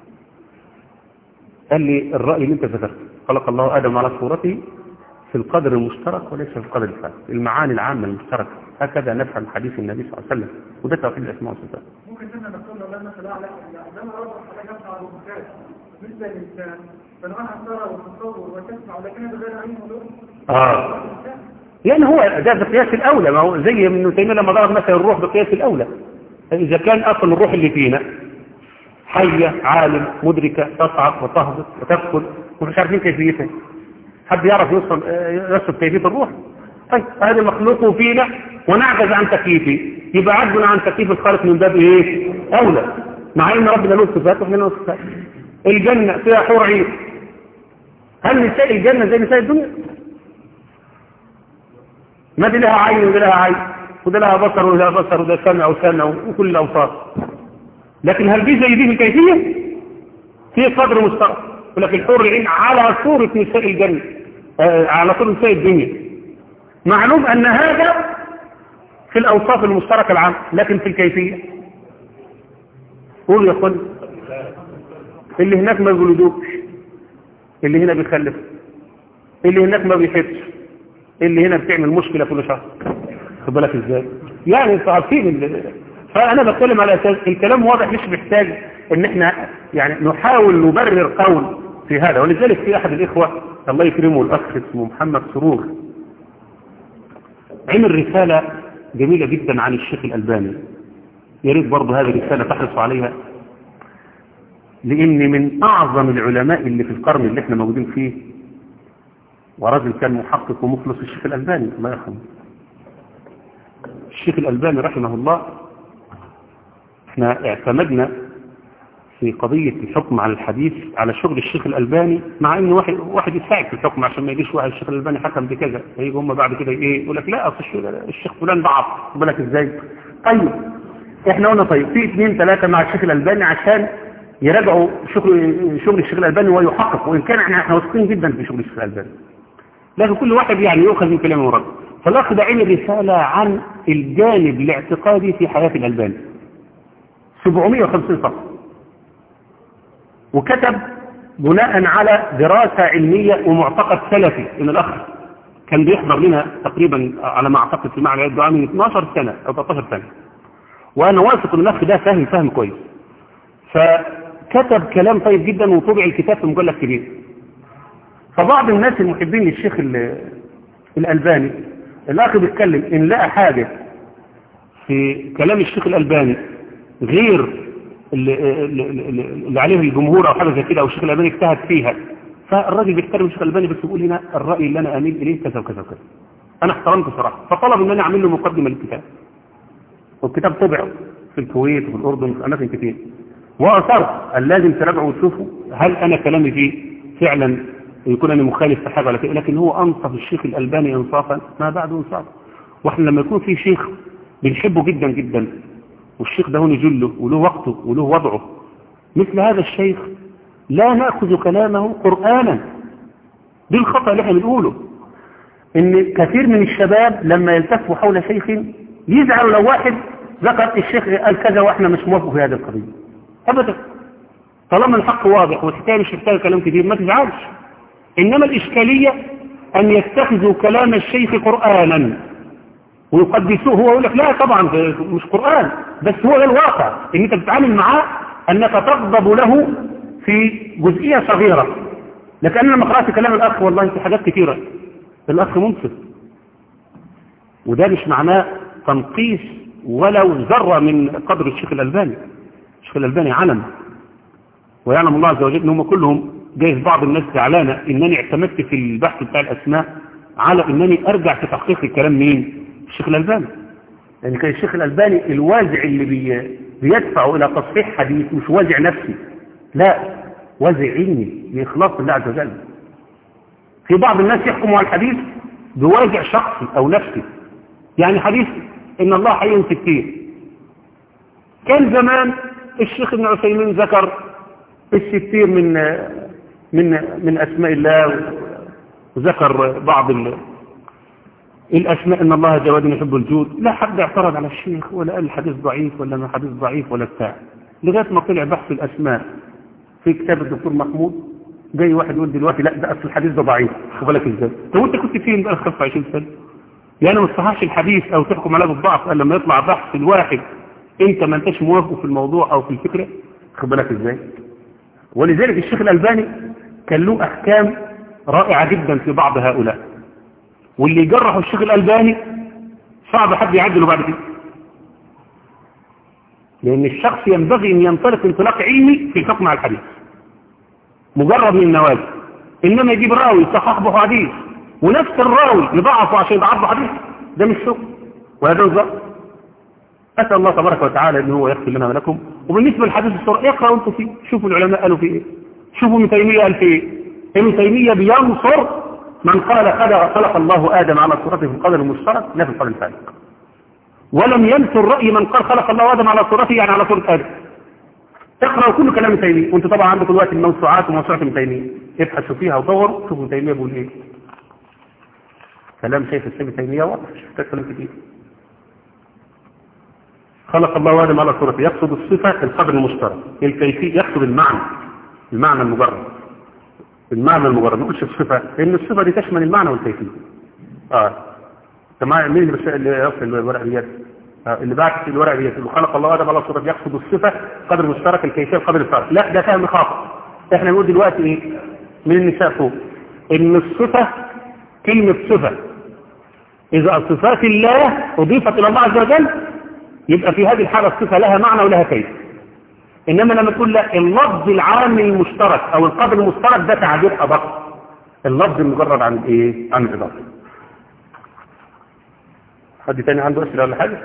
[SPEAKER 1] قال لي الرأي اللي انت ذكرته خلق الله ادم على صورته في القدر المشترك وليس في القدر الفارق المعاني العامة المشتركة هكذا نفهم حديث النبي صلى الله عليه وسلم وده توحيد الأسماء والصفات
[SPEAKER 3] ممكن ان نقول الله مثلا اعلى لما ربط على نفسه على المكان بالنسبه للانسان فنوعها ترى وتتصور وتسمع ولكنها بغير عين ولون
[SPEAKER 1] آه يعني هو ده بقياس الأولى ما هو زي ابن تيمية لما ضرب مثلا الروح بقياس الأولى إذا كان أصل الروح اللي فينا حية عالم مدركة تصعد وتهبط وتدخل ومش عارفين كيفيتها حد يعرف يوصل يوصف كيفية الروح طيب هذا مخلوق فينا ونعجز عن تكييفه يبقى عجزنا عن تكييف الخالق من باب ايه اولى مع ان ربنا له صفات واحنا له صفات الجنة فيها حور عين هل نساء الجنة زي نساء الدنيا ما دي لها عين ودي لها عين وده لها بصر وده بصر وده سمع وسمع وكل الاوصاف لكن هل دي زي دي في الكيفية في قدر مستقر ولكن الحور العين على صورة نساء الجنة آه على صورة نساء الدنيا معلوم أن هذا في الأوصاف المشتركة العامة لكن في الكيفية قول يا أخوان اللي هناك ما يولدوش اللي هنا بيخلف اللي هناك ما بيحبش اللي هنا بتعمل مشكلة كل شهر خد بالك ازاي يعني انتوا عارفين ال- فانا بتكلم على اساس الكلام واضح مش محتاج ان احنا يعني نحاول نبرر قول في هذا ولذلك في احد الاخوة الله يكرمه الاخ اسمه محمد سرور عمل رسالة جميلة جدا عن الشيخ الألباني يا ريت برضه هذه الرسالة تحرصوا عليها لأن من أعظم العلماء اللي في القرن اللي احنا موجودين فيه ورجل كان محقق ومخلص الشيخ الألباني الله يرحمه الشيخ الألباني رحمه الله احنا اعتمدنا في قضية الحكم على الحديث على شغل الشيخ الألباني مع ان واحد واحد يساعد في الحكم عشان ما يجيش واحد الشيخ الألباني حكم بكذا فيجي هم بعد كده ايه يقول لك لا اصل الشيخ- الشيخ فلان ضعف خد بالك ازاي طيب احنا قلنا طيب في اثنين ثلاثة مع الشيخ الألباني عشان يراجعوا شغل شغل الشيخ الألباني ويحقق وإن كان احنا احنا واثقين جدا في شغل الشيخ الألباني لكن كل واحد يعني يؤخذ من كلامه ورد فالأخ ده عمل رسالة عن الجانب الاعتقادي في حياة الألباني 750 صفحة وكتب بناء على دراسة علمية ومعتقد سلفي ان الأخ كان بيحضر لنا تقريبا على ما أعتقد في معهد الدعاء من 12 سنة أو 13 سنة وأنا واثق ان الأخ ده فاهم فهم كويس فكتب كلام طيب جدا وطبع الكتاب في مجلد كبير فبعض الناس المحبين للشيخ ال- الألباني الأخ بيتكلم إن لقى حاجة في كلام الشيخ الألباني غير اللي, اللي, اللي اللي عليه الجمهور أو حاجة زي كده أو الشيخ الألباني اجتهد فيها فالراجل بيحترم الشيخ الألباني بس يقول هنا الرأي اللي أنا أميل إليه كذا وكذا وكذا أنا احترمته صراحة فطلب إن أنا أعمل له مقدمة للكتاب والكتاب طبع في الكويت وفي الأردن وفي أماكن كتير وأصرت قال لازم تراجعوا وتشوفوا هل أنا كلامي فيه فعلا يكون أنا مخالف في حاجة ولا كده لكن هو أنصف الشيخ الألباني إنصافا ما بعده إنصاف وإحنا لما يكون في شيخ بنحبه جدا جدا والشيخ ده هو نجله وله وقته وله وضعه مثل هذا الشيخ لا نأخذ كلامه قرآنا دي الخطأ اللي احنا بنقوله ان كثير من الشباب لما يلتفوا حول شيخ يزعلوا لو واحد ذكر الشيخ قال كذا واحنا مش موافق في هذه القضية ابدا طالما الحق واضح والحكايه مش محتاجه كلام كتير ما تزعلش انما الاشكاليه ان يتخذوا كلام الشيخ قرانا ويقدسوه هو يقول لك لا طبعا مش قران بس هو ده الواقع ان انت بتتعامل معاه انك تغضب له في جزئيه صغيره لكن انا لما قرات كلام الاخ والله في حاجات كثيره الاخ منصف وده مش معناه تنقيص ولو ذره من قدر الشيخ الالباني الشيخ الالباني علم ويعلم الله عز وجل ان هم كلهم جايز بعض الناس زعلانه انني اعتمدت في البحث بتاع الاسماء على انني ارجع في تحقيق الكلام مين الشيخ الالباني يعني كان الشيخ الالباني الوازع اللي بي بيدفعه الى تصحيح حديث مش وازع نفسي لا وازع علمي لاخلاص الله عز وجل في بعض الناس يحكموا على الحديث بوازع شخصي او نفسي يعني حديث ان الله حي ستين كان زمان الشيخ ابن عثيمين ذكر الستير من من من اسماء الله وذكر بعض ال- الاسماء ان الله جواد يحب الجود لا حد اعترض على الشيخ ولا قال الحديث ضعيف ولا ما حديث ضعيف ولا بتاع لغايه ما طلع بحث الاسماء في كتاب الدكتور محمود جاي واحد يقول دلوقتي لا ده اصل الحديث ده ضعيف خد بالك ازاي طب انت كنت فين بقى 25 سنه يعني ما تصححش الحديث او تحكم عليه بالضعف قال لما يطلع بحث الواحد انت ما انتش موافقه في الموضوع او في الفكره خد بالك ازاي ولذلك الشيخ الألباني كان له أحكام رائعة جدا في بعض هؤلاء واللي يجرحوا الشيخ الألباني صعب حد يعدله بعد كده لأن الشخص ينبغي أن ينطلق انطلاق علمي في الحكم على الحديث مجرد من النوازل إنما يجيب راوي يصحح به حديث ونفس الراوي يضعفه عشان يضعف له حديث ده مش شغل وهذا نظام أسأل الله تبارك وتعالى أن هو يغفر لنا ولكم وبالنسبة للحديث الصورة اقرأوا أنتم فيه شوفوا العلماء قالوا فيه إيه شوفوا ابن تيمية قال فيه إيه ابن تيمية بينصر من قال خلق, خلق الله آدم على صورته في القدر المشترك لا في القدر الفارق ولم ينصر رأي من قال خلق الله آدم على صورته يعني على صورة آدم اقرأوا كل كلام ابن تيمية وانتم طبعا عندكم دلوقتي الموسوعات وموسوعة ابن تيمية ابحثوا فيها ودوروا شوفوا ابن تيمية بيقول ايه كلام شيخ ابن تيمية واضح مش كلام كتير خلق الله آدم على صورته يقصد الصفة القدر المشترك الكيفية يقصد المعنى المعنى المجرد المعنى المجرد ما نقولش الصفة لأن الصفة دي تشمل المعنى والكيفية اه تمام مين اللي بس- اللي يقصد الورق ديت آه، اللي بعت الورق ديت اللي خلق الله آدم على صورته يقصد الصفة قدر المشترك الكيفية القدر الفارق لا ده فهم خاطئ احنا نقول دلوقتي ايه من النساء فوق ان الصفة كلمة صفة إذا صفات الله أضيفت إلى الله عز وجل يبقى في هذه الحالة الصفة لها معنى ولها كيف إنما لما تقول لا اللفظ العام المشترك أو القدر المشترك ده تعبير أدق اللفظ المجرد عن الإيه؟ عن الإضافة حد تاني عنده أسئلة ولا حاجة؟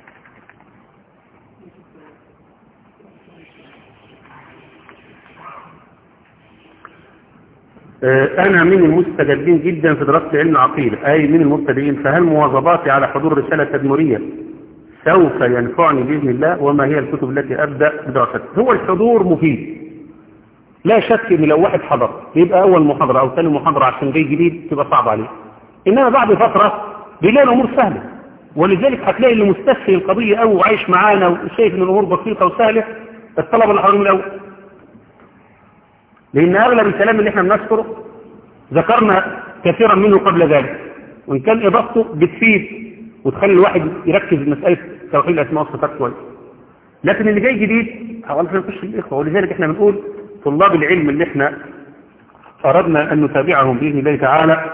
[SPEAKER 1] آه، أنا من المستجدين جدا في دراسة علم العقيدة أي من المبتدئين فهل مواظباتي على حضور رسالة تدمرية سوف ينفعني بإذن الله وما هي الكتب التي أبدأ بدراستها هو الحضور مفيد لا شك ان لو واحد حضر يبقى أول محاضرة أو ثاني محاضرة عشان جاي جديد تبقى صعب عليه إنما بعد فترة بيلاقي الأمور سهلة ولذلك هتلاقي اللي مستسهل القضية أو وعايش معانا وشايف إن الأمور بسيطة وسهلة الطلبة اللي حاضرين من الأول لأن أغلب الكلام اللي احنا بنذكره ذكرنا كثيرا منه قبل ذلك وإن كان إضافته بتفيد وتخلي الواحد يركز في مسألة توحيد الأسماء والصفات كويس لكن اللي جاي جديد حوالي نخش الإخوة ولذلك احنا بنقول طلاب العلم اللي احنا أردنا أن نتابعهم بإذن الله تعالى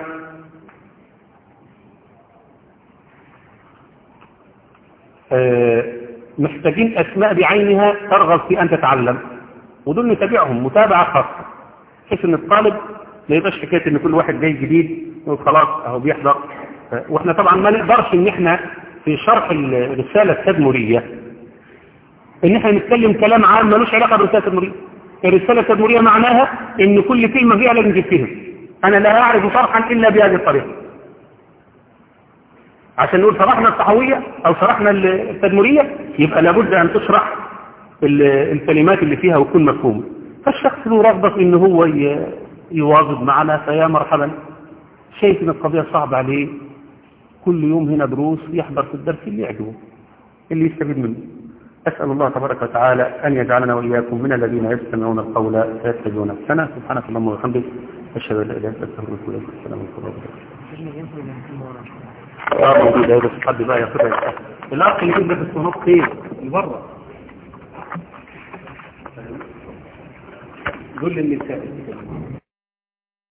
[SPEAKER 1] آه، محتاجين أسماء بعينها ترغب في أن تتعلم ودول نتابعهم متابعة خاصة بحيث أن الطالب ما يبقاش حكاية أن كل واحد جاي جديد يقول خلاص أهو بيحضر آه، وإحنا طبعا ما نقدرش أن إحنا في شرح الرسالة التدمرية ان احنا نتكلم كلام عام ملوش علاقة بالرسالة التدمرية الرسالة التدمرية معناها ان كل كلمة فيها لازم تفهم انا لا اعرف شرحا الا بهذه الطريقة عشان نقول شرحنا الصحوية او شرحنا التدمرية يبقى لابد ان تشرح ال- الكلمات اللي فيها وتكون مفهومة فالشخص له رغبة في ان هو ي- يواظب معنا فيا مرحبا شايف ان القضية صعبة عليه كل يوم هنا دروس يحضر في الدرس اللي يعجبه اللي يستفيد منه أسأل الله تبارك وتعالى أن يجعلنا وإياكم من الذين يستمعون القول فيتبعون أحسنه سبحانك اللهم وبحمدك أشهد أن لا إله إلا أنت أستغفرك وأتوب إليك السلام عليكم ورحمة الله وبركاته. آه موجود أهي بس حد بقى ياخدها الأخ اللي يبدأ في الصنوط خير اللي بره قول للنساء